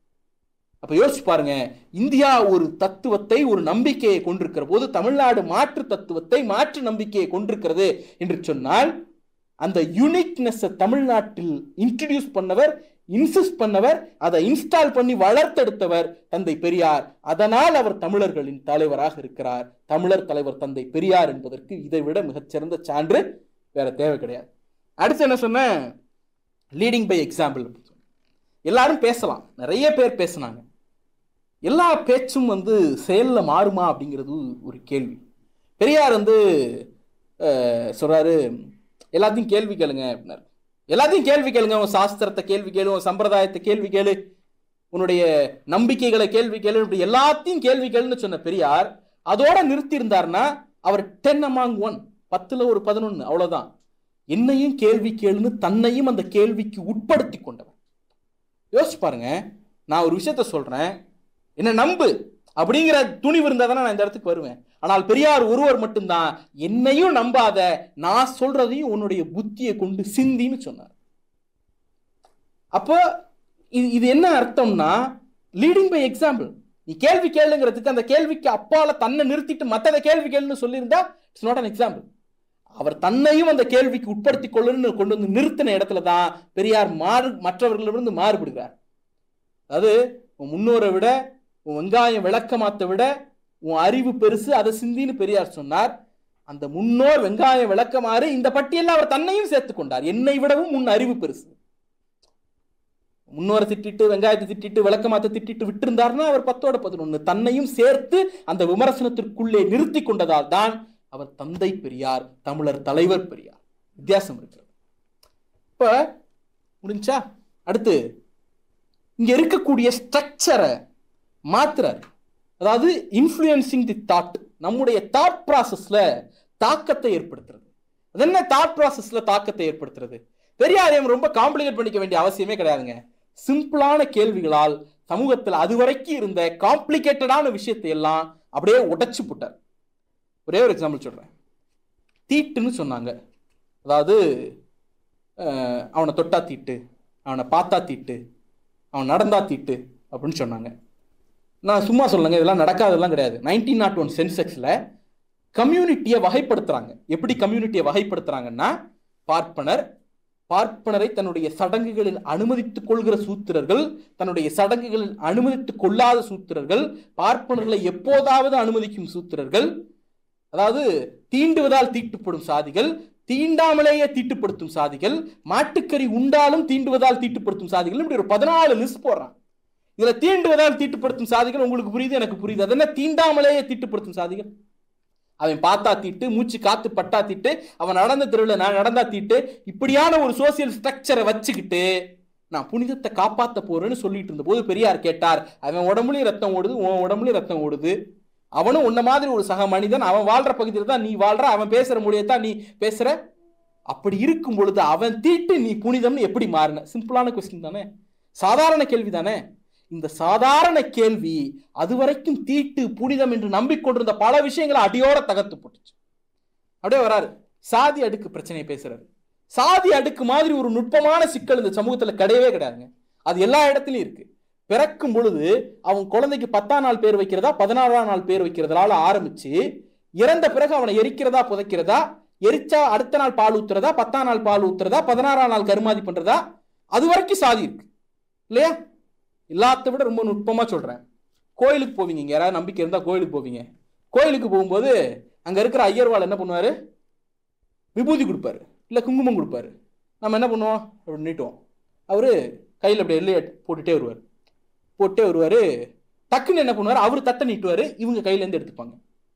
அப்ப யோசிச்சு பாருங்க இந்தியா ஒரு தத்துவத்தை ஒரு நம்பிக்கையை கொண்டிருக்கிற போது தமிழ்நாடு மாற்று தத்துவத்தை மாற்று நம்பிக்கையை கொண்டிருக்கிறது என்று சொன்னால் அந்த யூனிக்னஸ் தமிழ்நாட்டில் இன்ட்ரடியூஸ் பண்ணவர் இன்சிஸ்ட் பண்ணவர் அதை இன்ஸ்டால் பண்ணி வளர்த்தெடுத்தவர் தந்தை பெரியார் அதனால் அவர் தமிழர்களின் தலைவராக இருக்கிறார் தமிழர் தலைவர் தந்தை பெரியார் என்பதற்கு இதை விட மிகச்சிறந்த சான்று வேற தேவை கிடையாது அடுத்து என்ன சொன்ன லீடிங் பை எக்ஸாம்பிள் எல்லாரும் பேசலாம் நிறைய பேர் பேசுனாங்க எல்லா பேச்சும் வந்து செயலில் மாறுமா அப்படிங்கிறது ஒரு கேள்வி பெரியார் வந்து அஹ், சொல்றாரு எல்லாத்தையும் கேள்வி கேளுங்க அப்படின்னாரு எல்லாத்தையும் கேள்வி கேளுங்க உன் சாஸ்திரத்தை கேள்வி கேளு உன் சம்பிரதாயத்தை கேள்வி கேளு உன்னுடைய நம்பிக்கைகளை கேள்வி கேளு இப்படி எல்லாத்தையும் கேள்வி கேளுன்னு சொன்ன பெரியார் அதோட நிறுத்தி இருந்தாருன்னா அவர் டென் அமாங் ஒன் பத்துல ஒரு பதினொன்னு அவ்வளவுதான் என்னையும் கேள்வி கேளுன்னு தன்னையும் அந்த கேள்விக்கு உட்படுத்தி கொண்டவர் யோசிச்சு பாருங்க நான் ஒரு விஷயத்த சொல்றேன் என்ன நம்பு அப்படிங்கிற துணிவு இருந்தா தானே நான் இந்த இடத்துக்கு வருவேன் ஆனால் பெரியார் ஒருவர் மட்டும்தான் என்னையும் நம்பாத நான் சொல்றதையும் உன்னுடைய புத்தியை கொண்டு சிந்தின்னு சொன்னார் அப்போ இது இது என்ன அர்த்தம்னா லீடிங் பை எக்ஸாம்பிள் நீ கேள்வி கேளுங்கிறதுக்கு அந்த கேள்விக்கு அப்பால தன்னை நிறுத்திட்டு மற்றதை கேள்வி கேளுன்னு சொல்லியிருந்தா இட்ஸ் நாட் அன் எக்ஸாம்பிள் அவர் தன்னையும் அந்த கேள்விக்கு உட்படுத்தி கொள்ளுன்னு கொண்டு வந்து நிறுத்தின இடத்துல தான் பெரியார் மாறு மற்றவர்களிடமிருந்து மாறுபடுகிறார் அதாவது உன் முன்னோரை விட உன் வெங்காயம் விளக்கமாத்த விட உன் அறிவு பெருசு அதை சிந்தின்னு பெரியார் சொன்னார் அந்த முன்னோர் வெங்காயம் விளக்கமாறு இந்த பட்டியலில் அவர் தன்னையும் சேர்த்துக் கொண்டார் என்னை விடவும் முன் அறிவு பெருசு முன்னோரை திட்டிட்டு வெங்காயத்தை திட்டிட்டு விளக்கமாத்த திட்டிட்டு விட்டிருந்தார்னா அவர் பத்தோட பதினொன்னு தன்னையும் சேர்த்து அந்த விமர்சனத்திற்குள்ளே நிறுத்தி கொண்டதால் தான் அவர் தந்தை பெரியார் தமிழர் தலைவர் பெரியார் வித்தியாசம் இருக்கிறது இப்ப முடிஞ்சா அடுத்து இங்க இருக்கக்கூடிய ஸ்ட்ரக்சரை மாத்துறார் அதாவது இன்ஃப்ளூயன்சிங் தி தாட் நம்முடைய தாட் ப்ராசஸ்ல தாக்கத்தை ஏற்படுத்துறது அது என்ன தாட் ப்ராசஸ்ல தாக்கத்தை ஏற்படுத்துறது பெரியாரையும் ரொம்ப காம்ப்ளிகேட் பண்ணிக்க வேண்டிய அவசியமே கிடையாதுங்க சிம்பிளான கேள்விகளால் சமூகத்தில் அதுவரைக்கும் இருந்த காம்ப்ளிகேட்டடான விஷயத்தை எல்லாம் அப்படியே உடைச்சு போட்டார் ஒரே ஒரு எக்ஸாம்பிள் சொல்றேன் தீட்டுன்னு சொன்னாங்க அதாவது அஹ், அவனை தொட்டா தீட்டு அவனை பார்த்தா தீட்டு அவன் நடந்தா தீட்டு அப்படின்னு சொன்னாங்க நான் சும்மா சொல்லுங்க இதெல்லாம் நடக்காதெல்லாம் கிடையாது நைன்டீன் நாட் ஒன் சென்செக்ஸில் கம்யூனிட்டியை வகைப்படுத்துறாங்க எப்படி கம்யூனிட்டியை வகைப்படுத்துறாங்கன்னா பார்ப்பனர் பார்ப்பனரை தன்னுடைய சடங்குகளில் அனுமதித்துக் கொள்கிற சூத்திரர்கள் தன்னுடைய சடங்குகளில் அனுமதித்துக் கொள்ளாத சூத்திரர்கள் பார்ப்பனர்களை எப்போதாவது அனுமதிக்கும் சூத்திரர்கள் அதாவது தீண்டுவதால் தீட்டுப்படும் சாதிகள் தீண்டாமலேயே தீட்டுப்படுத்தும் சாதிகள் மாட்டுக்கறி உண்டாலும் தீண்டுவதால் தீட்டுப்படுத்தும் சாதிகள் இப்படி ஒரு பதினாலு லிஸ்ட் போடுறான் இதுல தீண்டுவதால் தீட்டுப்படுத்தும் சாதிகள் உங்களுக்கு புரியுது எனக்கு புரியுது அது என்ன தீண்டாமலேயே தீட்டுப்படுத்தும் சாதிகள் அவன் பார்த்தா தீட்டு மூச்சு காத்து பட்டா தீட்டு அவன் நடந்த தெருவில் நான் நடந்தா தீட்டு இப்படியான ஒரு சோசியல் ஸ்ட்ரக்சரை வச்சுக்கிட்டு நான் புனிதத்தை காப்பாத்த போறேன்னு சொல்லிட்டு இருந்தபோது பெரியார் கேட்டார் அவன் உடம்புலயும் ரத்தம் ஓடுது உன் உடம்புலயும் ரத்தம் ஓடுது அவனும் உன்ன மாதிரி ஒரு சக மனிதன் அவன் வாழ்ற பகுதியில் தான் நீ வாழ்ற அவன் பேசுற மொழியத்தான் நீ பேசுற அப்படி இருக்கும் பொழுது அவன் தீட்டு நீ புனிதம்னு எப்படி மாறின சிம்பிளான கொஸ்டின் தானே சாதாரண கேள்வி தானே இந்த சாதாரண கேள்வி அதுவரைக்கும் தீட்டு புனிதம் என்று நம்பிக்கொண்டிருந்த பல விஷயங்களை அடியோட தகர்த்து போட்டுச்சு அப்படியே வராரு சாதி அடுக்கு பிரச்சனையை பேசுறாரு சாதி அடுக்கு மாதிரி ஒரு நுட்பமான சிக்கல் இந்த சமூகத்துல கிடையவே கிடையாதுங்க அது எல்லா இடத்துலயும் இருக்கு பிறக்கும் பொழுது அவன் குழந்தைக்கு பத்தாம் நாள் பேர் வைக்கிறதா பதினாறாம் நாள் பேர் வைக்கிறதால ஆரம்பிச்சு இறந்த பிறகு அவனை எரிக்கிறதா புதைக்கிறதா எரிச்சா அடுத்த நாள் பால் ஊத்துறதா பத்தாம் நாள் பால் ஊத்துறதா பதினாறாம் நாள் கருமாதி பண்றதா அது வரைக்கும் சாதி இருக்கு இல்லையா எல்லாத்த விட ரொம்ப நுட்பமா சொல்றேன் கோயிலுக்கு போவீங்க இங்க யாராவது நம்பிக்கை இருந்தா கோயிலுக்கு போவீங்க கோயிலுக்கு போகும்போது அங்க இருக்கிற ஐயர்வாள் என்ன பண்ணுவாரு விபூதி கொடுப்பாரு இல்ல குங்குமம் கொடுப்பாரு நம்ம என்ன பண்ணுவோம் அப்படி நீட்டுவோம் அவரு கையில் அப்படி எல்லையை போட்டுட்டே வருவார் போட்டே வருவாரு டக்குன்னு என்ன பண்ணுவார் அவர் தட்டை நீட்டுவாரு இவங்க கையில இருந்து எடுத்துப்பாங்க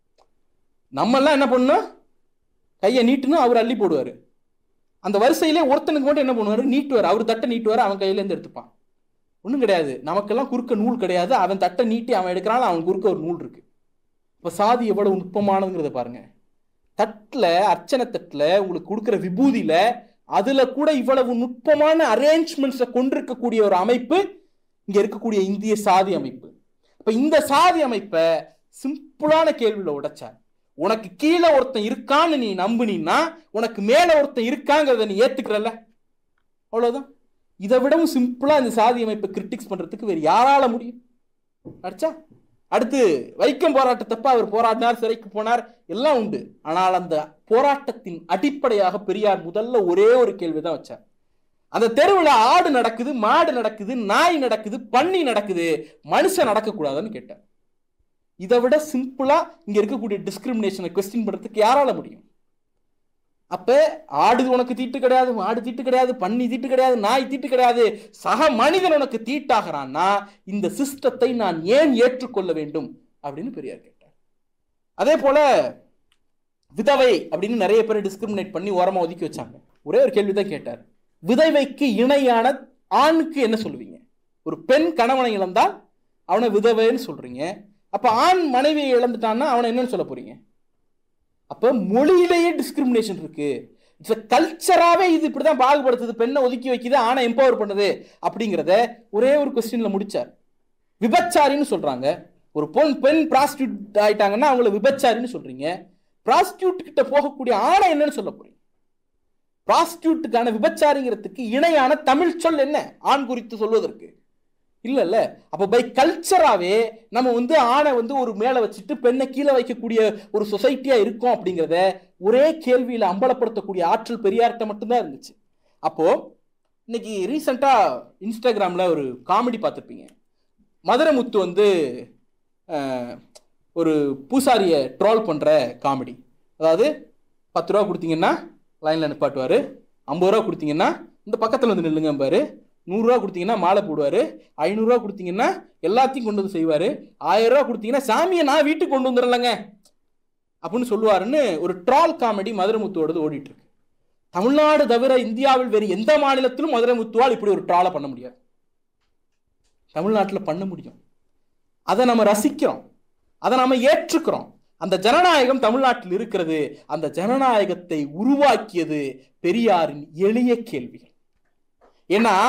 நம்ம எல்லாம் என்ன பண்ணோம் கையை நீட்டுன்னு அவர் அள்ளி போடுவாரு அந்த வரிசையிலே ஒருத்தனுக்கு மட்டும் என்ன பண்ணுவாரு நீட்டுவார் அவர் தட்டை நீட்டுவார் அவன் கையில இருந்து எடுத்துப்பான் ஒன்றும் கிடையாது நமக்கெல்லாம் குறுக்க நூல் கிடையாது அவன் தட்டை நீட்டி அவன் எடுக்கிறான் அவன் குறுக்க ஒரு நூல் இருக்கு இப்போ சாதி எவ்வளவு நுட்பமானதுங்கிறத பாருங்க தட்டில் அர்ச்சனை தட்டில் உங்களுக்கு கொடுக்குற விபூதியில அதுல கூட இவ்வளவு நுட்பமான அரேஞ்ச்மெண்ட்ஸை கொண்டிருக்கக்கூடிய ஒரு அமைப்பு இங்க இருக்கக்கூடிய இந்திய சாதி அமைப்பு இப்ப இந்த சாதி அமைப்பை சிம்பிளான கேள்வியில உடைச்சார் உனக்கு கீழே ஒருத்தன் இருக்கான்னு நீ நம்புனீன்னா உனக்கு மேல ஒருத்தன் இருக்காங்கிறத நீ ஏத்துக்கிறல்ல அவ்வளவுதான் இதை விடவும் சிம்பிளா இந்த சாதி அமைப்பை கிரிட்டிக்ஸ் பண்றதுக்கு வேற யாரால முடியும் அடிச்சா அடுத்து வைக்கம் போராட்டத்தப்ப அவர் போராடினார் சிறைக்கு போனார் எல்லாம் உண்டு ஆனால் அந்த போராட்டத்தின் அடிப்படையாக பெரியார் முதல்ல ஒரே ஒரு கேள்வி தான் வச்சார் அந்த தெருவில் ஆடு நடக்குது மாடு நடக்குது நாய் நடக்குது பன்னி நடக்குது மனுஷன் நடக்கக்கூடாதுன்னு கேட்டார் இதை விட சிம்பிளா இங்க இருக்கக்கூடிய டிஸ்கிரிமினேஷனை கொஸ்டின் பண்றதுக்கு யாரால முடியும் அப்ப ஆடு உனக்கு தீட்டு கிடையாது மாடு தீட்டு கிடையாது பன்னி தீட்டு கிடையாது நாய் தீட்டு கிடையாது சக மனிதன் உனக்கு தீட்டாகிறான்னா இந்த சிஸ்டத்தை நான் ஏன் ஏற்றுக்கொள்ள வேண்டும் அப்படின்னு பெரியார் கேட்டார் அதே போல விதவை அப்படின்னு நிறைய பேர் டிஸ்கிரிமினேட் பண்ணி ஓரமா ஒதுக்கி வச்சாங்க ஒரே ஒரு கேள்வி தான் கேட்டார் விதவைக்கு இணையான ஆணுக்கு என்ன சொல்லுவீங்க ஒரு பெண் கணவனை இழந்தால் அவனை விதவைன்னு சொல்றீங்க அப்ப ஆண் மனைவியை இழந்துட்டான்னா அவனை என்னன்னு சொல்ல போறீங்க அப்ப மொழியிலேயே டிஸ்கிரிமினேஷன் இருக்கு இட்ஸ் கல்ச்சராகவே இது இப்படிதான் பாகுபடுத்துது பெண்ணை ஒதுக்கி வைக்குது ஆணை எம்பவர் பண்ணுது அப்படிங்கிறத ஒரே ஒரு கொஸ்டின்ல முடிச்சார் விபச்சாரின்னு சொல்றாங்க ஒரு பொன் பெண் ப்ராஸ்டியூட் ஆயிட்டாங்கன்னா அவங்கள விபச்சாரின்னு சொல்றீங்க ப்ராஸ்டியூட் கிட்ட போகக்கூடிய ஆணை என்னன்னு சொல்ல போறீங்க ப்ராஸ்டியூட்டுக்கான விபச்சாரிங்கிறதுக்கு இணையான தமிழ் சொல் என்ன ஆண் குறித்து சொல்வதற்கு இல்ல இல்ல அப்ப பை கல்ச்சராவே நம்ம வந்து ஆணை வந்து ஒரு மேல வச்சுட்டு பெண்ணை கீழே வைக்கக்கூடிய ஒரு சொசைட்டியா இருக்கோம் அப்படிங்கிறத ஒரே கேள்வியில அம்பலப்படுத்தக்கூடிய ஆற்றல் பெரியார்கிட்ட மட்டும்தான் இருந்துச்சு அப்போ இன்னைக்கு ரீசெண்டா இன்ஸ்டாகிராம்ல ஒரு காமெடி பார்த்துருப்பீங்க மதுரமுத்து வந்து அஹ், ஒரு பூசாரியை ட்ரோல் பண்ற காமெடி அதாவது பத்து ரூபா கொடுத்தீங்கன்னா லைனில் நிப்பாட்டுவார் ஐம்பது ரூபா கொடுத்தீங்கன்னா இந்த பக்கத்தில் வந்து நில்லுங்க பாரு நூறுரூவா கொடுத்தீங்கன்னா மாலை போடுவார் ஐநூறுரூவா கொடுத்தீங்கன்னா எல்லாத்தையும் கொண்டு வந்து செய்வார் ஆயிரம் ரூபா கொடுத்தீங்கன்னா சாமியை நான் வீட்டுக்கு கொண்டு வந்துடலங்க அப்படின்னு சொல்லுவாருன்னு ஒரு ட்ரால் காமெடி மதுரமுத்துவோடது ஓடிட்டு இருக்கு தமிழ்நாடு தவிர இந்தியாவில் வேறு எந்த மாநிலத்திலும் மதுரமுத்துவால் இப்படி ஒரு ட்ராலை பண்ண முடியாது தமிழ்நாட்டில் பண்ண முடியும் அதை நம்ம ரசிக்கிறோம் அதை நம்ம ஏற்றுக்கிறோம் அந்த ஜனநாயகம் தமிழ்நாட்டில் இருக்கிறது அந்த ஜனநாயகத்தை உருவாக்கியது பெரியாரின் எளிய கேள்விகள் ஏன்னா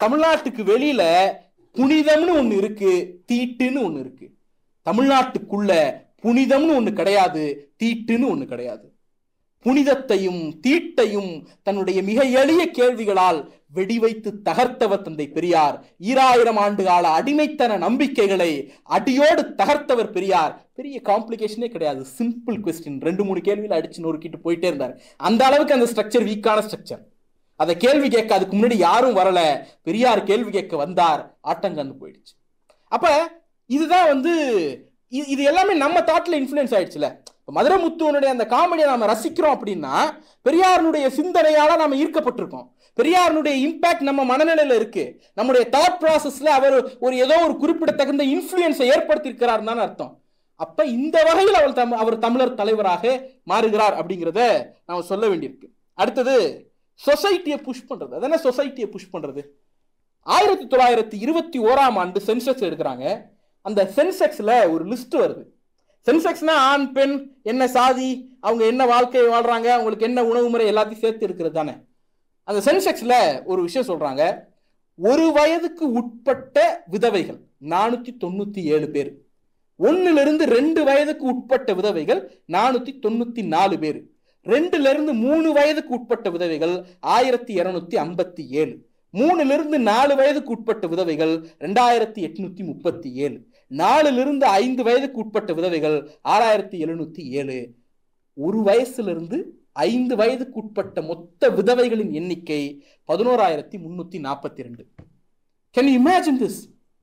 தமிழ்நாட்டுக்கு வெளியில புனிதம்னு ஒண்ணு இருக்கு தீட்டுன்னு ஒண்ணு இருக்கு தமிழ்நாட்டுக்குள்ள புனிதம்னு ஒண்ணு கிடையாது தீட்டுன்னு ஒண்ணு கிடையாது புனிதத்தையும் தீட்டையும் தன்னுடைய மிக எளிய கேள்விகளால் வெடிவைத்து தகர்த்தவர் தந்தை பெரியார் ஈராயிரம் ஆண்டு கால அடிமைத்தன நம்பிக்கைகளை அடியோடு தகர்த்தவர் பெரியார் பெரிய காம்ப்ளிகேஷனே கிடையாது சிம்பிள் கொஸ்டின் ரெண்டு மூணு கேள்வியில அடிச்சு நொறுக்கிட்டு போயிட்டே இருந்தார் அந்த அளவுக்கு அந்த ஸ்ட்ரக்சர் வீக்கான ஸ்ட்ரக்சர் அதை கேள்வி கேட்க அதுக்கு முன்னாடி யாரும் வரல பெரியார் கேள்வி கேட்க வந்தார் ஆட்டங்கந்து போயிடுச்சு அப்ப இதுதான் வந்து இது இது எல்லாமே நம்ம தாட்ல இன்ஃப்ளூயன்ஸ் ஆயிடுச்சுல இப்ப மதுரை முத்துவனுடைய அந்த காமெடியை நாம ரசிக்கிறோம் அப்படின்னா பெரியாருடைய சிந்தனையால நாம ஈர்க்கப்பட்டிருக்கோம் பெரியாருடைய இம்பாக்ட் நம்ம மனநிலையில இருக்கு நம்முடைய தாட் ப்ராசஸ்ல அவர் ஒரு ஏதோ ஒரு குறிப்பிடத்தகுந்த இன்ஃப்ளூயன்ஸை ஏற்படுத்தியிருக்கிறார் தான் அர்த்தம் அப்ப இந்த வகையில் அவர் தம் அவர் தமிழர் தலைவராக மாறுகிறார் அப்படிங்கிறத நாம சொல்ல வேண்டியிருக்கு அடுத்தது சொசைட்டியை புஷ் பண்றது அதான சொசைட்டியை புஷ் பண்றது ஆயிரத்தி தொள்ளாயிரத்தி இருபத்தி ஓராம் ஆண்டு சென்செக்ஸ் எடுக்கிறாங்க அந்த சென்செக்ஸ்ல ஒரு லிஸ்ட் வருது சென்செக்ஸ்னா ஆண் பெண் என்ன சாதி அவங்க என்ன வாழ்க்கையை வாழ்றாங்க அவங்களுக்கு என்ன உணவு முறை எல்லாத்தையும் சேர்த்து இருக்கிறது தானே அந்த சென்செக்ஸ்ல ஒரு விஷயம் சொல்றாங்க ஒரு வயதுக்கு உட்பட்ட விதவைகள் நானூத்தி தொண்ணூத்தி ஏழு பேர் ஒன்னுல இருந்து ரெண்டு வயதுக்கு உட்பட்ட விதவைகள் நானூத்தி தொண்ணூத்தி நாலு பேர் ரெண்டுல இருந்து மூணு வயதுக்கு உட்பட்ட விதவைகள் ஆயிரத்தி இருநூத்தி ஐம்பத்தி ஏழு மூணுல இருந்து நாலு வயதுக்கு உட்பட்ட விதவைகள் ரெண்டாயிரத்தி எட்நூத்தி முப்பத்தி ஏழு நாலுல இருந்து ஐந்து வயதுக்கு உட்பட்ட விதவைகள் ஆறாயிரத்தி எழுநூத்தி ஏழு ஒரு வயசுல இருந்து ஐந்து வயதுக்கு உட்பட்ட மொத்த விதவைகளின் எண்ணிக்கை பதினோராயிரத்தி முன்னூத்தி நாற்பத்தி ரெண்டு கேன் இமேஜின் திஸ்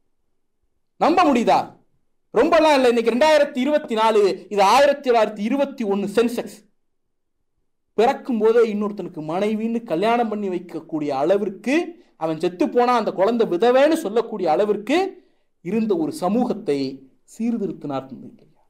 நம்ப முடியுதா ரொம்பலாம் இல்லை இன்னைக்கு ரெண்டாயிரத்தி இருபத்தி நாலு இது ஆயிரத்தி தொள்ளாயிரத்தி இருபத்தி ஒன்னு சென்செக்ஸ் பிறக்கும் போதே இன்னொருத்தனுக்கு மனைவின்னு கல்யாணம் பண்ணி வைக்கக்கூடிய அளவிற்கு அவன் செத்து போனா அந்த குழந்தை விதவேன்னு சொல்லக்கூடிய அளவிற்கு இருந்த ஒரு சமூகத்தை சீர்திருத்தினார் தந்தை பெரியார்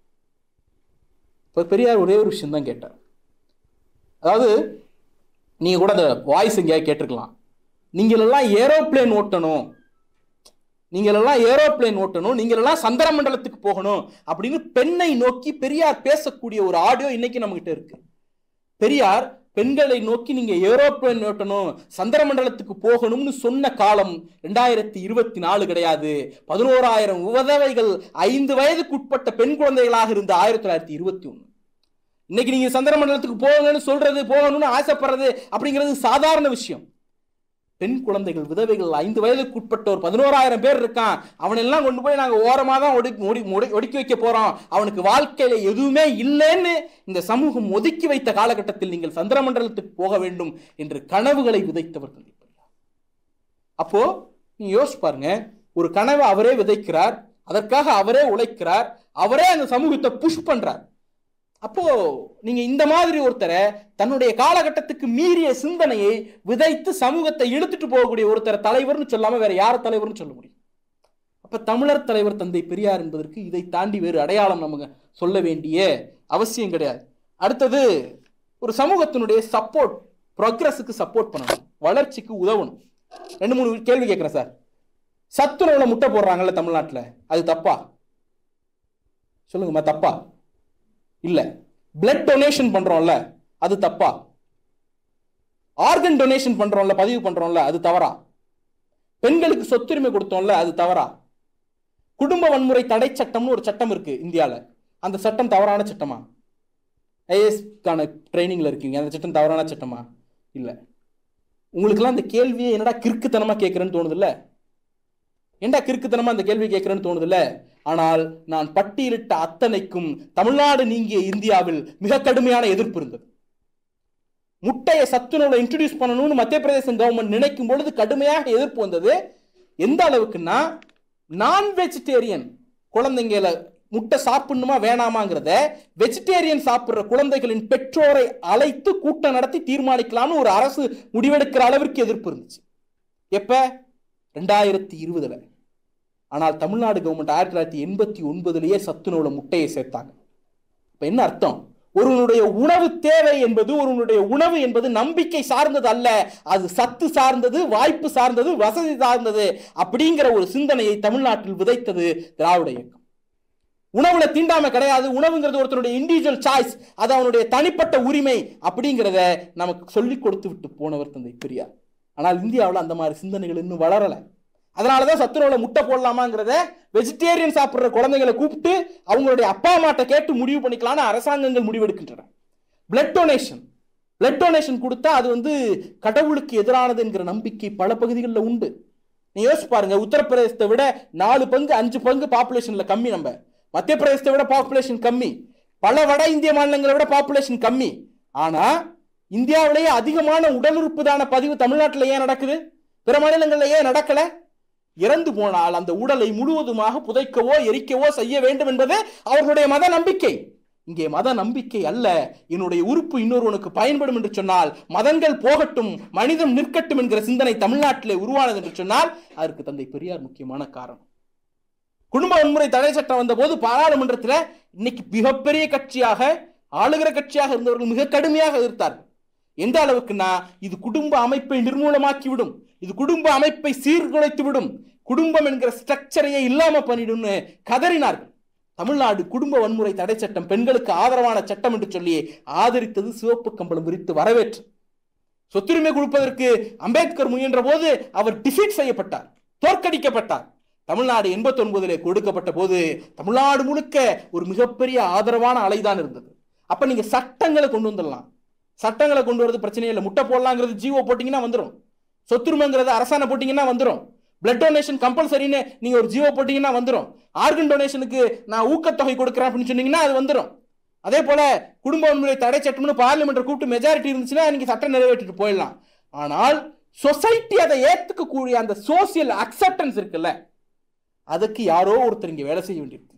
இப்ப பெரியார் ஒரே ஒரு விஷயம் தான் கேட்டார் அதாவது நீங்க கூட அந்த வாய்ஸ் எங்கேயாவது கேட்டிருக்கலாம் நீங்களெல்லாம் ஏரோப்ளேன் ஓட்டணும் நீங்களெல்லாம் ஏரோப்ளேன் ஓட்டணும் நீங்களெல்லாம் சந்திர மண்டலத்துக்கு போகணும் அப்படின்னு பெண்ணை நோக்கி பெரியார் பேசக்கூடிய ஒரு ஆடியோ இன்னைக்கு நம்மகிட்ட இருக்கு பெரியார் பெண்களை நோக்கி நீங்க ஏரோப்ளேன் ஓட்டணும் சந்திர மண்டலத்துக்கு போகணும்னு சொன்ன காலம் ரெண்டாயிரத்தி இருபத்தி நாலு கிடையாது பதினோராயிரம் உதவைகள் ஐந்து வயதுக்கு உட்பட்ட பெண் குழந்தைகளாக இருந்த ஆயிரத்தி தொள்ளாயிரத்தி இருபத்தி ஒண்ணு இன்னைக்கு நீங்க சந்திர மண்டலத்துக்கு போகணும்னு சொல்றது போகணும்னு ஆசைப்படுறது அப்படிங்கிறது சாதாரண விஷயம் பெண் குழந்தைகள் விதவைகள் ஐந்து வயதுக்கு உட்பட்ட ஒரு பதினோராயிரம் பேர் இருக்கான் அவனெல்லாம் கொண்டு போய் நாங்க ஓரமா தான் ஒடுக்கி ஒடி- ஒடி- ஒடுக்கி வைக்க போறோம் அவனுக்கு வாழ்க்கையில எதுவுமே இல்லைன்னு இந்த சமூகம் ஒதுக்கி வைத்த காலகட்டத்தில் நீங்கள் சந்திர மண்டலத்துக்கு போக வேண்டும் என்று கனவுகளை விதைத்தவர் தந்தை பெரியார். அப்போ நீங்க யோசிச்சு பாருங்க ஒரு கனவை அவரே விதைக்கிறார் அதற்காக அவரே உழைக்கிறார் அவரே அந்த சமூகத்தை புஷ் பண்றார் அப்போ நீங்க இந்த மாதிரி ஒருத்தரை தன்னுடைய காலகட்டத்துக்கு மீறிய சிந்தனையை விதைத்து சமூகத்தை இழுத்துட்டு போகக்கூடிய ஒருத்தரை தலைவர்னு சொல்லாம வேற யார தலைவர்னு சொல்ல முடியும் அப்ப தமிழர் தலைவர் தந்தை பெரியார் என்பதற்கு இதை தாண்டி வேறு அடையாளம் நமக்கு சொல்ல வேண்டிய அவசியம் கிடையாது அடுத்தது ஒரு சமூகத்தினுடைய சப்போர்ட் ப்ரோக்ரஸுக்கு சப்போர்ட் பண்ணணும் வளர்ச்சிக்கு உதவணும் ரெண்டு மூணு கேள்வி கேட்குறேன் சார் சத்துணவுல முட்டை போடுறாங்கல்ல தமிழ்நாட்டில் அது தப்பா சொல்லுங்கம்மா தப்பா இல்ல பிளட் டொனேஷன் பண்றோம்ல அது தப்பா ஆர்கன் டொனேஷன் பண்றோம்ல பதிவு பண்றோம்ல அது தவறா பெண்களுக்கு சொத்துரிமை கொடுத்தோம்ல அது தவறா குடும்ப வன்முறை தடை சட்டம்னு ஒரு சட்டம் இருக்கு இந்தியால அந்த சட்டம் தவறான சட்டமா ஐஏஎஸ்க்கான ட்ரைனிங்ல இருக்கீங்க அந்த சட்டம் தவறான சட்டமா இல்ல உங்களுக்கெல்லாம் அந்த கேள்வியை என்னடா கிறுக்குத்தனமா கேட்கறேன்னு தோணுதுல்ல ஏண்டா கிறுக்குத்தனமா அந்த கேள்வி கேட்கிறேன்னு தோணுதுல்ல ஆனால் நான் பட்டியலிட்ட அத்தனைக்கும் தமிழ்நாடு நீங்கிய இந்தியாவில் மிக கடுமையான எதிர்ப்பு இருந்தது முட்டையை சத்துணவுல இன்ட்ரடியூஸ் பண்ணணும்னு மத்திய பிரதேச கவர்மெண்ட் நினைக்கும் பொழுது கடுமையாக எதிர்ப்பு வந்தது எந்த அளவுக்குன்னா நான் வெஜிடேரியன் குழந்தைங்கள முட்டை சாப்பிடணுமா வேணாமாங்கிறத வெஜிடேரியன் சாப்பிடுற குழந்தைகளின் பெற்றோரை அழைத்து கூட்டம் நடத்தி தீர்மானிக்கலாம்னு ஒரு அரசு முடிவெடுக்கிற அளவிற்கு எதிர்ப்பு இருந்துச்சு எப்ப ரெண்டாயிரத்தி இருபதுல ஆனால் தமிழ்நாடு கவர்மெண்ட் ஆயிரத்தி தொள்ளாயிரத்தி எண்பத்தி ஒன்பதுலயே சத்துணவுல முட்டையை சேர்த்தாங்க இப்ப என்ன அர்த்தம் ஒருவனுடைய உணவு தேவை என்பது ஒருவனுடைய உணவு என்பது நம்பிக்கை சார்ந்தது அல்ல அது சத்து சார்ந்தது வாய்ப்பு சார்ந்தது வசதி சார்ந்தது அப்படிங்கிற ஒரு சிந்தனையை தமிழ்நாட்டில் விதைத்தது திராவிட இயக்கம் உணவுல தீண்டாமை கிடையாது உணவுங்கிறது ஒருத்தனுடைய இண்டிவிஜுவல் சாய்ஸ் அது அவனுடைய தனிப்பட்ட உரிமை அப்படிங்கிறத நமக்கு சொல்லிக் கொடுத்து விட்டு போனவர் தந்தை பெரியார் ஆனால் இந்தியாவில் அந்த மாதிரி சிந்தனைகள் இன்னும் வளரலை அதனால தான் சத்துணவுல முட்டை போடலாமாங்கிறத வெஜிடேரியன் சாப்பிட்ற குழந்தைகளை கூப்பிட்டு அவங்களுடைய அப்பா அம்மாட்ட கேட்டு முடிவு பண்ணிக்கலாம்னு அரசாங்கங்கள் முடிவெடுக்கின்றன பிளட் டொனேஷன் பிளட் டொனேஷன் கொடுத்தா அது வந்து கடவுளுக்கு எதிரானது என்கிற நம்பிக்கை பல பகுதிகளில் உண்டு நீ யோசிச்சு பாருங்க உத்தரப்பிரதேசத்தை விட நாலு பங்கு அஞ்சு பங்கு பாப்புலேஷன்ல கம்மி நம்ம மத்திய பிரதேசத்தை விட பாப்புலேஷன் கம்மி பல வட இந்திய மாநிலங்களை விட பாப்புலேஷன் கம்மி ஆனா இந்தியாவிலேயே அதிகமான உடல் உறுப்பு தான பதிவு தமிழ்நாட்டில் ஏன் நடக்குது பிற மாநிலங்கள்ல ஏன் நடக்கல இறந்து போனால் அந்த உடலை முழுவதுமாக புதைக்கவோ எரிக்கவோ செய்ய வேண்டும் என்பது அவர்களுடைய மத நம்பிக்கை இங்கே மத நம்பிக்கை அல்ல என்னுடைய உறுப்பு இன்னொருவனுக்கு பயன்படும் என்று சொன்னால் மதங்கள் போகட்டும் மனிதம் நிற்கட்டும் என்கிற சிந்தனை தமிழ்நாட்டிலே உருவானது என்று சொன்னால் அதற்கு தந்தை பெரியார் முக்கியமான காரணம் குடும்ப வன்முறை தடை சட்டம் வந்தபோது பாராளுமன்றத்தில் இன்னைக்கு மிகப்பெரிய கட்சியாக ஆளுகிற கட்சியாக இருந்தவர்கள் மிக கடுமையாக எதிர்த்தார்கள் எந்த அளவுக்குன்னா இது குடும்ப அமைப்பை நிர்மூலமாக்கி விடும் இது குடும்ப அமைப்பை சீர்குலைத்து விடும் குடும்பம் என்கிற ஸ்ட்ரக்சரையே இல்லாம பண்ணிடும்னு கதறினார்கள் தமிழ்நாடு குடும்ப வன்முறை தடை சட்டம் பெண்களுக்கு ஆதரவான சட்டம் என்று சொல்லி ஆதரித்தது சிவப்பு கம்பளம் விரித்து வரவேற்று சொத்துரிமை கொடுப்பதற்கு அம்பேத்கர் முயன்ற போது அவர் டிஃபீட் செய்யப்பட்டார் தோற்கடிக்கப்பட்டார் தமிழ்நாடு எண்பத்தி ஒன்பதிலே கொடுக்கப்பட்ட போது தமிழ்நாடு முழுக்க ஒரு மிகப்பெரிய ஆதரவான அலைதான் இருந்தது அப்ப நீங்க சட்டங்களை கொண்டு வந்துடலாம் சட்டங்களை கொண்டு வரது பிரச்சனை இல்லை முட்டை போடலாங்கிறது ஜீவோ போட்டீங்கன்னா வந்துடும் சொத்துரிமைங்கிறது அரசாணை போட்டீங்கன்னா வந்துடும் பிளட் டொனேஷன் கம்பல்சரின்னு நீங்க ஒரு ஜீவோ போட்டீங்கன்னா வந்துடும் ஆர்கன் டொனேஷனுக்கு நான் ஊக்கத்தொகை கொடுக்குறேன் அப்படின்னு சொன்னீங்கன்னா அது வந்துடும் அதே போல குடும்ப வன்முறை தடை சட்டம்னு பார்லிமெண்ட் கூப்பிட்டு மெஜாரிட்டி இருந்துச்சுன்னா நீங்க சட்டம் நிறைவேற்றிட்டு போயிடலாம் ஆனால் சொசைட்டி அதை ஏத்துக்கக்கூடிய அந்த சோசியல் அக்செப்டன்ஸ் இருக்குல்ல அதுக்கு யாரோ ஒருத்தர் இங்க வேலை செய்ய வேண்டியிருக்கு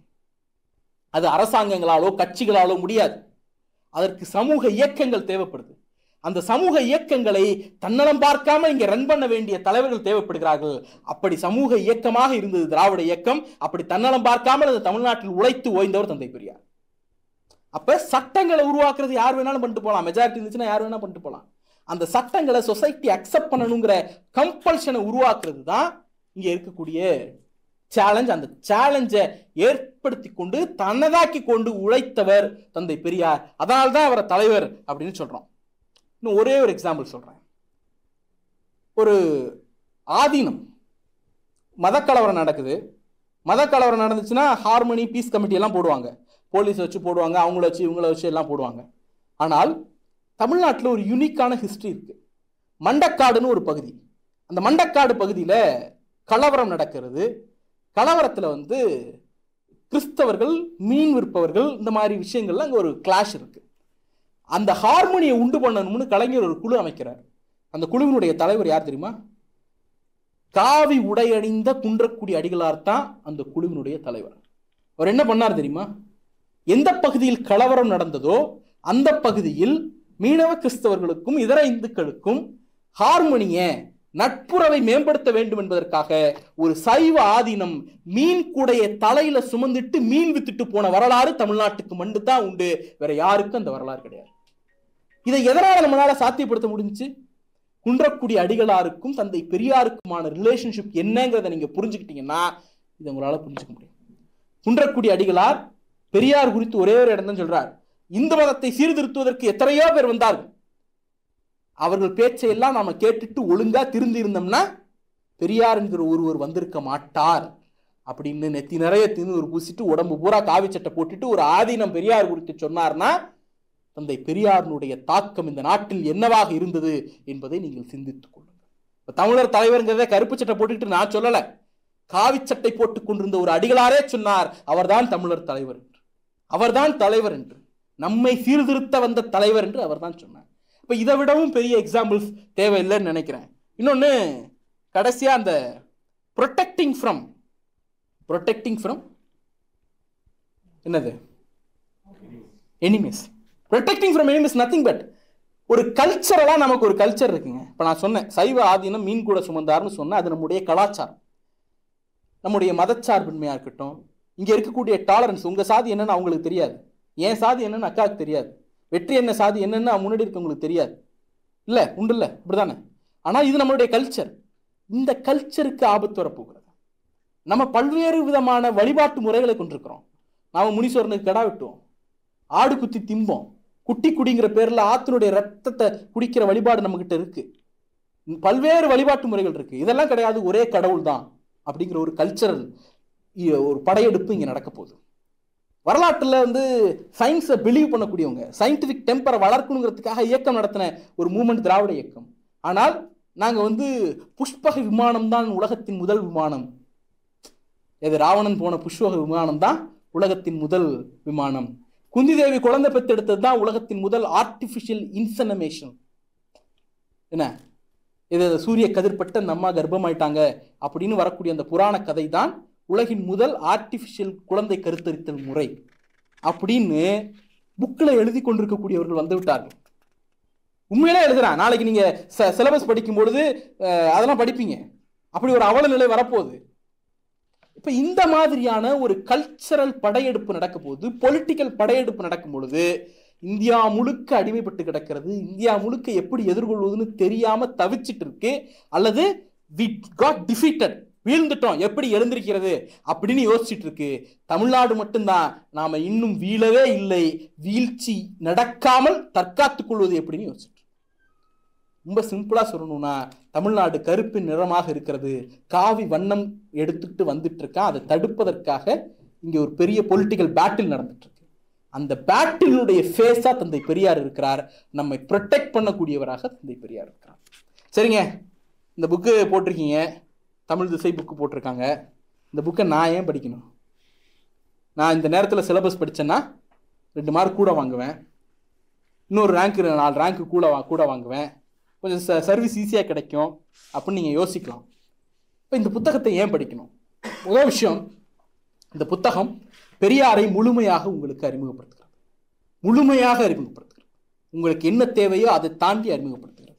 அது அரசாங்கங்களாலோ கட்சிகளாலோ முடியாது அதற்கு சமூக இயக்கங்கள் தேவைப்படுது அந்த சமூக இயக்கங்களை தன்னலம் பார்க்காம இங்க ரன் பண்ண வேண்டிய தலைவர்கள் தேவைப்படுகிறார்கள் அப்படி சமூக இயக்கமாக இருந்தது திராவிட இயக்கம் அப்படி தன்னலம் பார்க்காமல் அந்த தமிழ்நாட்டில் உழைத்து ஓய்ந்தவர் தந்தை பெரியார் அப்ப சட்டங்களை உருவாக்குறது யார் வேணாலும் பண்ணிட்டு போலாம் மெஜாரிட்டி இருந்துச்சுன்னா யார் வேணாலும் பண்ணிட்டு போலாம் அந்த சட்டங்களை சொசைட்டி அக்செப்ட் பண்ணணுங்கிற கம்பல்ஷனை உருவாக்குறது தான் இங்க இருக்கக்கூடிய சேலஞ்ச் அந்த சேலஞ்சை ஏற்படுத்தி கொண்டு தன்னதாக்கி கொண்டு உழைத்தவர் தந்தை பெரியார் அதனால தான் அவரை தலைவர் அப்படின்னு சொல்றோம் இன்னும் ஒரே ஒரு எக்ஸாம்பிள் சொல்றேன் ஒரு ஆதீனம் மதக்கலவரம் நடக்குது மதக்கலவரம் நடந்துச்சுன்னா ஹார்மனி பீஸ் கமிட்டி எல்லாம் போடுவாங்க போலீஸ் வச்சு போடுவாங்க அவங்கள வச்சு இவங்கள வச்சு எல்லாம் போடுவாங்க ஆனால் தமிழ்நாட்டில் ஒரு யூனிக்கான ஹிஸ்டரி இருக்கு மண்டக்காடுன்னு ஒரு பகுதி அந்த மண்டக்காடு பகுதியில் கலவரம் நடக்கிறது கலவரத்தில் வந்து கிறிஸ்தவர்கள் மீன் விற்பவர்கள் இந்த மாதிரி விஷயங்கள்ல அங்கே ஒரு கிளாஷ் இருக்கு அந்த ஹார்மோனியை உண்டு பண்ணணும்னு கலைஞர் ஒரு குழு அமைக்கிறார் அந்த குழுவினுடைய தலைவர் யார் தெரியுமா காவி உடையணிந்த குன்றக்குடி அடிகளார் தான் அந்த குழுவினுடைய தலைவர் அவர் என்ன பண்ணார் தெரியுமா எந்த பகுதியில் கலவரம் நடந்ததோ அந்த பகுதியில் மீனவ கிறிஸ்தவர்களுக்கும் இதர இந்துக்களுக்கும் ஹார்மோனிய நட்புறவை மேம்படுத்த வேண்டும் என்பதற்காக ஒரு சைவ ஆதீனம் மீன் கூடைய தலையில சுமந்துட்டு மீன் வித்துட்டு போன வரலாறு தமிழ்நாட்டுக்கு மட்டும் தான் உண்டு வேற யாருக்கும் அந்த வரலாறு கிடையாது இதை எதனால நம்மளால சாத்தியப்படுத்த முடிஞ்சுச்சு குன்றக்குடி அடிகளாருக்கும் தந்தை பெரியாருக்குமான ரிலேஷன்ஷிப் என்னங்கிறத நீங்க புரிஞ்சுக்கிட்டீங்கன்னா இதை உங்களால புரிஞ்சுக்க முடியும் குன்றக்குடி அடிகளார் பெரியார் குறித்து ஒரே ஒரு இடம் தான் சொல்றார் இந்து மதத்தை சீர்திருத்துவதற்கு எத்தனையோ பேர் வந்தார்கள் அவர்கள் பேச்சையெல்லாம் நாம கேட்டுட்டு ஒழுங்கா திருந்து இருந்தோம்னா பெரியார் என்கிற ஒருவர் வந்திருக்க மாட்டார் அப்படின்னு நெத்தி நிறைய தின்னு பூசிட்டு உடம்பு பூரா காவி சட்டை போட்டுட்டு ஒரு ஆதீனம் பெரியார் குறித்து சொன்னார்னா தந்தை பெரியாரினுடைய தாக்கம் இந்த நாட்டில் என்னவாக இருந்தது என்பதை நீங்கள் சிந்தித்துக் கொள்ளுங்கள் இப்ப தமிழர் தலைவருங்கிறத கருப்பு சட்டை போட்டுக்கிட்டு நான் சொல்லல காவி சட்டை போட்டுக் கொண்டிருந்த ஒரு அடிகளாரே சொன்னார் அவர்தான் தமிழர் தலைவர் என்று அவர்தான் தலைவர் என்று நம்மை சீர்திருத்த வந்த தலைவர் என்று அவர்தான் சொன்னார் இப்ப இதை விடவும் பெரிய எக்ஸாம்பிள்ஸ் தேவையில்லைன்னு நினைக்கிறேன் இன்னொன்னு கடைசியா அந்த ப்ரொடெக்டிங் ஃப்ரம் ப்ரொடெக்டிங் ஃப்ரம் என்னது enemies protecting from enemies nothing but ஒரு கல்ச்சரலாக நமக்கு ஒரு கல்ச்சர் இருக்குங்க இப்போ நான் சொன்னேன் சைவ ஆதீனம் மீன் கூட சுமந்தார்னு சொன்னேன் அது நம்முடைய கலாச்சாரம் நம்முடைய மதச்சார்பின்மையாக இருக்கட்டும் இங்கே இருக்கக்கூடிய டாலரன்ஸ் உங்கள் சாதி என்னன்னு அவங்களுக்கு தெரியாது என் சாதி என்னன்னு அக்காவுக்கு தெரியாது வெற்றி என்ன சாதி என்னன்னு முன்னாடி இருக்கவங்களுக்கு தெரியாது இல்லை உண்டு இல்லை இப்படிதானே ஆனால் இது நம்மளுடைய கல்ச்சர் இந்த கல்ச்சருக்கு ஆபத்து வரப்போகிறது நம்ம பல்வேறு விதமான வழிபாட்டு முறைகளை கொண்டிருக்கிறோம் நாம முனீஸ்வரனுக்கு கடா வெட்டுவோம் ஆடு குத்தி திம்போம் குட்டி குடிங்கிற பேர்ல ஆத்தினுடைய ரத்தத்தை குடிக்கிற வழிபாடு நம்மகிட்ட இருக்கு பல்வேறு வழிபாட்டு முறைகள் இருக்கு இதெல்லாம் கிடையாது ஒரே கடவுள் தான் அப்படிங்கிற ஒரு கல்ச்சரல் ஒரு படையெடுப்பு இங்க நடக்க போகுது வரலாற்றுல வந்து சயின்ஸை பிலீவ் பண்ணக்கூடியவங்க சயின்டிபிக் டெம்பரை வளர்க்கணுங்கிறதுக்காக இயக்கம் நடத்தின ஒரு மூமெண்ட் திராவிட இயக்கம் ஆனால் நாங்க வந்து புஷ்பக விமானம் தான் உலகத்தின் முதல் விமானம் இது ராவணன் போன புஷ்பக விமானம் தான் உலகத்தின் முதல் விமானம் குந்தி தேவி குழந்தை பெத்தெடுத்தது தான் உலகத்தின் முதல் ஆர்டிஃபிஷியல் இன்சனமேஷன் என்ன இது சூரிய கதிர்பட்டு அந்த அம்மா கர்ப்பமாயிட்டாங்க அப்படின்னு வரக்கூடிய அந்த புராண கதை தான் உலகின் முதல் ஆர்டிஃபிஷியல் குழந்தை கருத்தரித்தல் முறை அப்படின்னு புக்கில் எழுதி கொண்டிருக்கக்கூடியவர்கள் வந்து விட்டார்கள் உண்மையிலே எழுதுறான் நாளைக்கு நீங்க சிலபஸ் படிக்கும் பொழுது அஹ், அதெல்லாம் படிப்பீங்க அப்படி ஒரு அவல நிலை வரப்போகுது இப்ப இந்த மாதிரியான ஒரு கல்ச்சரல் படையெடுப்பு நடக்க போது பொலிட்டிக்கல் படையெடுப்பு நடக்கும் பொழுது இந்தியா முழுக்க அடிமைப்பட்டு கிடக்கிறது இந்தியா முழுக்க எப்படி எதிர்கொள்வதுன்னு தெரியாம தவிச்சிட்டு இருக்கு அல்லது வி காட் டிஃபீட்டட் வீழ்ந்துட்டோம் எப்படி எழுந்திருக்கிறது அப்படின்னு யோசிச்சுட்டு இருக்கு தமிழ்நாடு மட்டும்தான் நாம இன்னும் வீழவே இல்லை வீழ்ச்சி நடக்காமல் தற்காத்துக் கொள்வது எப்படின்னு யோசிச்சுட்டு இருக்கு. ரொம்ப சிம்பிளா சொல்லணும்னா தமிழ்நாடு கருப்பு நிறமாக இருக்கிறது காவி வண்ணம் எடுத்துக்கிட்டு வந்துட்டு இருக்கா அதை தடுப்பதற்காக இங்க ஒரு பெரிய பொலிட்டிக்கல் பேட்டில் நடந்துட்டு இருக்கு அந்த பேட்டிலுடைய ஃபேஸா தந்தை பெரியார் இருக்கிறார் நம்மை ப்ரொடெக்ட் பண்ணக்கூடியவராக தந்தை பெரியார் இருக்கிறார் சரிங்க இந்த புக்கு போட்டிருக்கீங்க தமிழ் திசை புக்கு போட்டிருக்காங்க இந்த புக்கை நான் ஏன் படிக்கணும் நான் இந்த நேரத்தில் சிலபஸ் படித்தேன்னா ரெண்டு மார்க் கூட வாங்குவேன் இன்னொரு ரேங்க் நாலு ரேங்க் கூட வா கூட வாங்குவேன் கொஞ்சம் ச சர்வீஸ் ஈஸியாக கிடைக்கும் அப்படின்னு நீங்கள் யோசிக்கலாம் இப்போ இந்த புத்தகத்தை ஏன் படிக்கணும் முதல் விஷயம் இந்த புத்தகம் பெரியாரை முழுமையாக உங்களுக்கு அறிமுகப்படுத்துகிறது முழுமையாக அறிமுகப்படுத்துகிறது உங்களுக்கு என்ன தேவையோ அதை தாண்டி அறிமுகப்படுத்துகிறது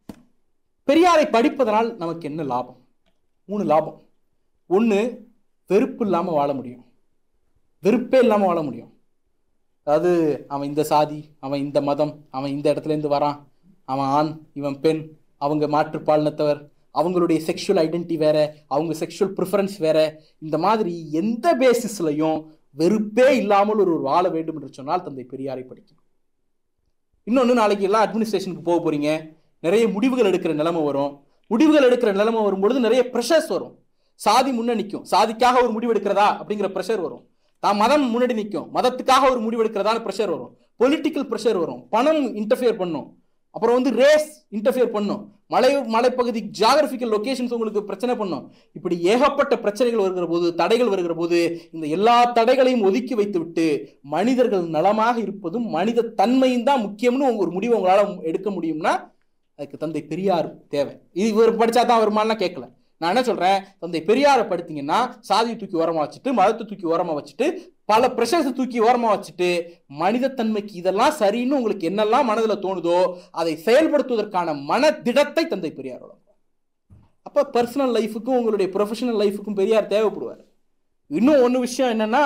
பெரியாரை படிப்பதனால் நமக்கு என்ன லாபம் மூணு லாபம் ஒன்று வெறுப்பு இல்லாமல் வாழ முடியும் வெறுப்பே இல்லாமல் வாழ முடியும் அதாவது அவன் இந்த சாதி அவன் இந்த மதம் அவன் இந்த இடத்துல இருந்து வரான் அவன் ஆண் இவன் பெண் அவங்க மாற்றுப்பாலினத்தவர் அவங்களுடைய செக்ஷுவல் ஐடென்டிட்டி வேற அவங்க செக்ஷுவல் ப்ரிஃபரன்ஸ் வேற இந்த மாதிரி எந்த பேசிஸ்லையும் வெறுப்பே இல்லாமல் ஒரு ஒரு வாழ வேண்டும் என்று சொன்னால் தந்தை பெரியாரை படிக்கணும் இன்னொன்று நாளைக்கு எல்லாம் அட்மினிஸ்ட்ரேஷனுக்கு போக போறீங்க நிறைய முடிவுகள் எடுக்கிற நிலைமை வரும் முடிவுகள் எடுக்கிற நிலைமை வரும்பொழுது நிறைய ப்ரெஷர்ஸ் வரும் சாதி முன்ன நிற்கும் சாதிக்காக ஒரு முடிவு எடுக்கிறதா அப்படிங்கிற ப்ரெஷர் வரும் தான் மதம் முன்னாடி நிற்கும் மதத்துக்காக ஒரு முடிவு எடுக்கிறதான்னு ப்ரெஷர் வரும் பொலிட்டிக்கல் ப்ரெஷர் வரும் பணம் இன்டர்ஃபியர் பண்ணும் அப்புறம் வந்து ரேஸ் இன்டர்ஃபியர் பண்ணும் மலை மலைப்பகுதி ஜாகிரபிக்கல் லொகேஷன்ஸ் உங்களுக்கு பிரச்சனை பண்ணும் இப்படி ஏகப்பட்ட பிரச்சனைகள் வருகிற போது தடைகள் வருகிற போது இந்த எல்லா தடைகளையும் ஒதுக்கி வைத்து விட்டு மனிதர்கள் நலமாக இருப்பதும் மனித தன்மையும் தான் முக்கியம்னு உங்க ஒரு முடிவை உங்களால் எடுக்க முடியும்னா அதுக்கு தந்தை பெரியார் தேவை இது இவர் படிச்சா தான் வருமானலாம் கேட்கல நான் என்ன சொல்றேன் தந்தை பெரியாரை படுத்தீங்கன்னா சாதியை தூக்கி ஓரமா வச்சுட்டு மதத்தை தூக்கி ஓரமா வச்சுட்டு பல ப்ரெஷர்ஸை தூக்கி ஓரமா வச்சுட்டு மனிதத்தன்மைக்கு இதெல்லாம் சரின்னு உங்களுக்கு என்னெல்லாம் மனதில் தோணுதோ அதை செயல்படுத்துவதற்கான மன திடத்தை தந்தை பெரியார் வழங்குவார் அப்ப பர்சனல் லைஃபுக்கும் உங்களுடைய ப்ரொஃபஷனல் லைஃபுக்கும் பெரியார் தேவைப்படுவார் இன்னும் ஒன்று விஷயம் என்னன்னா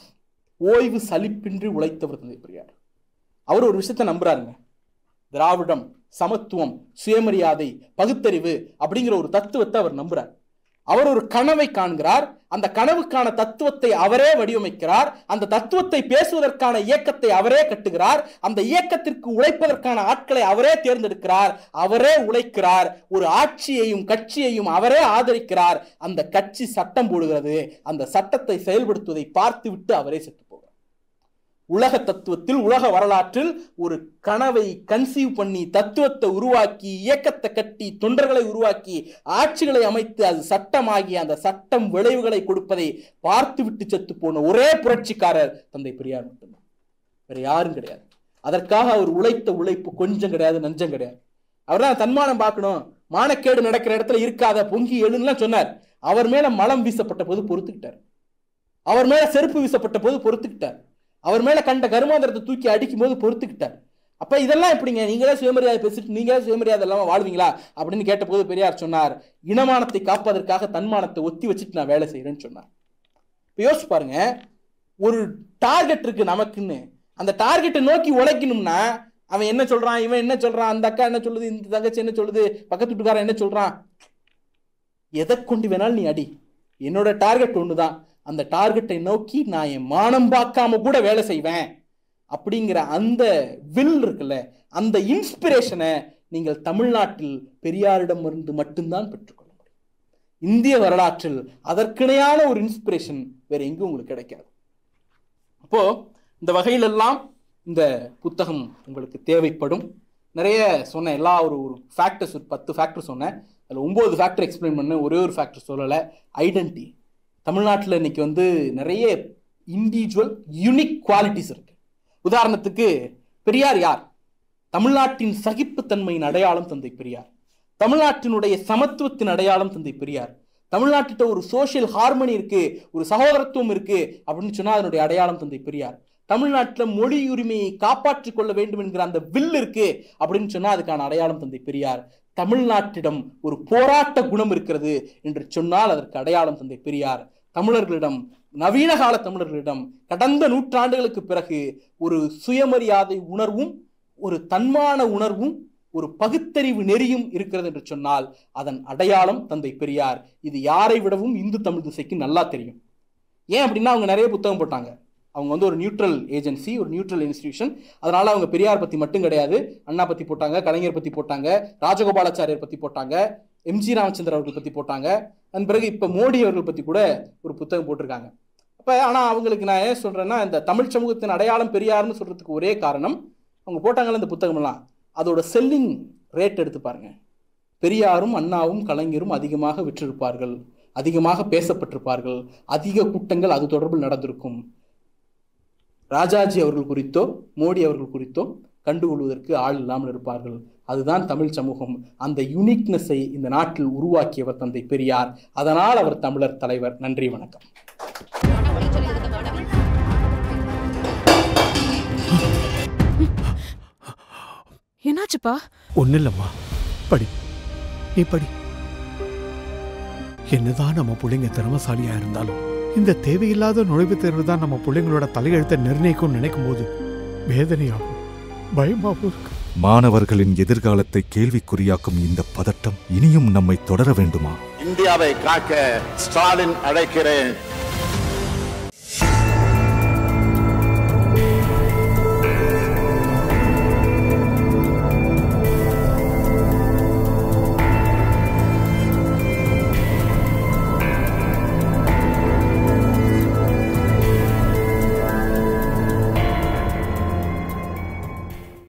ஓய்வு சலிப்பின்றி உழைத்தவர் தந்தை பெரியார் அவர் ஒரு விஷயத்தை நம்புறாருங்க திராவிடம் சமத்துவம் சுயமரியாதை பகுத்தறிவு அப்படிங்கிற ஒரு தத்துவத்தை அவர் நம்புறார் அவர் ஒரு கனவை காண்கிறார் அந்த கனவுக்கான தத்துவத்தை அவரே வடிவமைக்கிறார் அந்த தத்துவத்தை பேசுவதற்கான இயக்கத்தை அவரே கட்டுகிறார் அந்த இயக்கத்திற்கு உழைப்பதற்கான ஆட்களை அவரே தேர்ந்தெடுக்கிறார் அவரே உழைக்கிறார் ஒரு ஆட்சியையும் கட்சியையும் அவரே ஆதரிக்கிறார் அந்த கட்சி சட்டம் போடுகிறது அந்த சட்டத்தை செயல்படுத்துவதை பார்த்துவிட்டு அவரே செத்து போகிறார் உலக தத்துவத்தில் உலக வரலாற்றில் ஒரு கனவை கன்சீவ் பண்ணி தத்துவத்தை உருவாக்கி இயக்கத்தை கட்டி தொண்டர்களை உருவாக்கி ஆட்சிகளை அமைத்து அது சட்டமாகி அந்த சட்டம் விளைவுகளை கொடுப்பதை பார்த்துவிட்டு செத்து போன ஒரே புரட்சிக்காரர் தந்தை பெரியார் மட்டும்தான் வேற யாரும் கிடையாது அதற்காக அவர் உழைத்த உழைப்பு கொஞ்சம் கிடையாது நஞ்சம் கிடையாது அவர் தான் தன்மானம் பார்க்கணும் மானக்கேடு நடக்கிற இடத்துல இருக்காத பொங்கி எழுன்னுலாம் சொன்னார் அவர் மேல மலம் வீசப்பட்ட போது பொறுத்துக்கிட்டார் அவர் மேல செருப்பு வீசப்பட்ட போது பொறுத்துக்கிட்டார் அவர் மேல கண்ட கருமாந்திரத்தை தூக்கி அடிக்கும் போது பொறுத்துக்கிட்டார் அப்ப இதெல்லாம் எப்படிங்க நீங்களே சுயமரியாதை பேசிட்டு நீங்களே சுயமரியாதை இல்லாம வாழ்வீங்களா அப்படின்னு கேட்டபோது பெரியார் சொன்னார் இனமானத்தை காப்பதற்காக தன்மானத்தை ஒத்தி வச்சுட்டு நான் வேலை செய்யறேன்னு சொன்னார் இப்ப யோசிச்சு பாருங்க ஒரு டார்கெட் இருக்கு நமக்குன்னு அந்த டார்கெட்டை நோக்கி உழைக்கணும்னா அவன் என்ன சொல்றான் இவன் என்ன சொல்றான் அந்த அக்கா என்ன சொல்லுது இந்த தங்கச்சி என்ன சொல்லுது பக்கத்து வீட்டுக்காரன் என்ன சொல்றான் எதை கொண்டு வேணாலும் நீ அடி என்னோட டார்கெட் ஒண்ணுதான் அந்த டார்கெட்டை நோக்கி நான் என் மானம் பார்க்காம கூட வேலை செய்வேன் அப்படிங்கிற அந்த வில் இருக்குல்ல அந்த இன்ஸ்பிரேஷனை நீங்கள் தமிழ்நாட்டில் பெரியாரிடமிருந்து மட்டும்தான் பெற்றுக்கொள்ள முடியும் இந்திய வரலாற்றில் அதற்கிணையான ஒரு இன்ஸ்பிரேஷன் வேற எங்கும் உங்களுக்கு கிடைக்காது அப்போ இந்த வகையிலெல்லாம் இந்த புத்தகம் உங்களுக்கு தேவைப்படும் நிறைய சொன்னேன் எல்லா ஒரு ஒரு ஃபேக்டர்ஸ் ஒரு பத்து ஃபேக்டர் சொன்னேன் அதில் ஒம்பது ஃபேக்டர் எக்ஸ்பிளைன் பண்ணேன் ஒரே ஒரு ஃபேக்டர் சொல்லலை ஐடென்டி தமிழ்நாட்டில் இன்னைக்கு வந்து நிறைய இண்டிவிஜுவல் யூனிக் குவாலிட்டிஸ் இருக்கு உதாரணத்துக்கு பெரியார் யார் தமிழ்நாட்டின் சகிப்புத்தன்மையின் அடையாளம் தந்தை பெரியார் தமிழ்நாட்டினுடைய சமத்துவத்தின் அடையாளம் தந்தை பெரியார் தமிழ்நாட்டிட்ட ஒரு சோஷியல் ஹார்மனி இருக்கு ஒரு சகோதரத்துவம் இருக்கு அப்படின்னு சொன்னா அதனுடைய அடையாளம் தந்தை பெரியார் தமிழ்நாட்டில் மொழி உரிமையை காப்பாற்றிக் கொள்ள வேண்டும் என்கிற அந்த வில் இருக்கு அப்படின்னு சொன்னா அதுக்கான அடையாளம் தந்தை பெரியார் தமிழ்நாட்டிடம் ஒரு போராட்ட குணம் இருக்கிறது என்று சொன்னால் அதற்கு அடையாளம் தந்தை பெரியார் தமிழர்களிடம் நவீன கால தமிழர்களிடம் கடந்த நூற்றாண்டுகளுக்கு பிறகு ஒரு சுயமரியாதை உணர்வும் ஒரு தன்மான உணர்வும் ஒரு பகுத்தறிவு நெறியும் இருக்கிறது என்று சொன்னால் அதன் அடையாளம் தந்தை பெரியார் இது யாரை விடவும் இந்து தமிழ் திசைக்கு நல்லா தெரியும் ஏன் அப்படின்னா அவங்க நிறைய புத்தகம் போட்டாங்க அவங்க வந்து ஒரு நியூட்ரல் ஏஜென்சி ஒரு நியூட்ரல் இன்ஸ்டிடியூஷன் அதனால அவங்க பெரியார் பத்தி மட்டும் கிடையாது அண்ணா பத்தி போட்டாங்க கலைஞர் பத்தி போட்டாங்க ராஜகோபாலாச்சாரியர் பத்தி போட்டாங்க எம்ஜி ராமச்சந்திரன் அவர்கள் பத்தி போட்டாங்க அதன் பிறகு இப்ப மோடி அவர்கள் பத்தி கூட ஒரு புத்தகம் போட்டிருக்காங்க அப்ப ஆனா அவங்களுக்கு நான் ஏன் சொல்றேன்னா இந்த தமிழ் சமூகத்தின் அடையாளம் பெரியார்னு சொல்றதுக்கு ஒரே காரணம் அவங்க போட்டாங்கல்ல இந்த புத்தகமெல்லாம் அதோட செல்லிங் ரேட் எடுத்து பாருங்க பெரியாரும் அண்ணாவும் கலைஞரும் அதிகமாக விற்றிருப்பார்கள் அதிகமாக பேசப்பட்டிருப்பார்கள் அதிக கூட்டங்கள் அது தொடர்பில் நடந்திருக்கும் ராஜாஜி அவர்கள் குறித்தோ மோடி அவர்கள் குறித்தோ கண்டுகொள்வதற்கு ஆள் இல்லாமல் இருப்பார்கள் அதுதான் தமிழ் சமூகம் அந்த யூனிக்னஸை இந்த நாட்டில் உருவாக்கியவர் தந்தை பெரியார் அதனால் அவர் தமிழர் தலைவர் நன்றி வணக்கம் என்னாச்சுப்பா ஒன்றும் இல்லைம்மா படி நீ படி என்னதான் நம்ம பிள்ளைங்க திறமசாலியா இருந்தாலும் இந்த தேவையில்லாத நுழைவுத் தேர்வு தான் நம்ம பிள்ளைங்களோட தலையெழுத்தை நிர்ணயிக்கும்னு நினைக்கும் போது வேதனையாகும் பயமாகவும் இருக்கு மாணவர்களின் எதிர்காலத்தை கேள்விக்குறியாக்கும் இந்த பதட்டம் இனியும் நம்மை தொடர வேண்டுமா இந்தியாவை காக்க ஸ்டாலின் அழைக்கிறேன்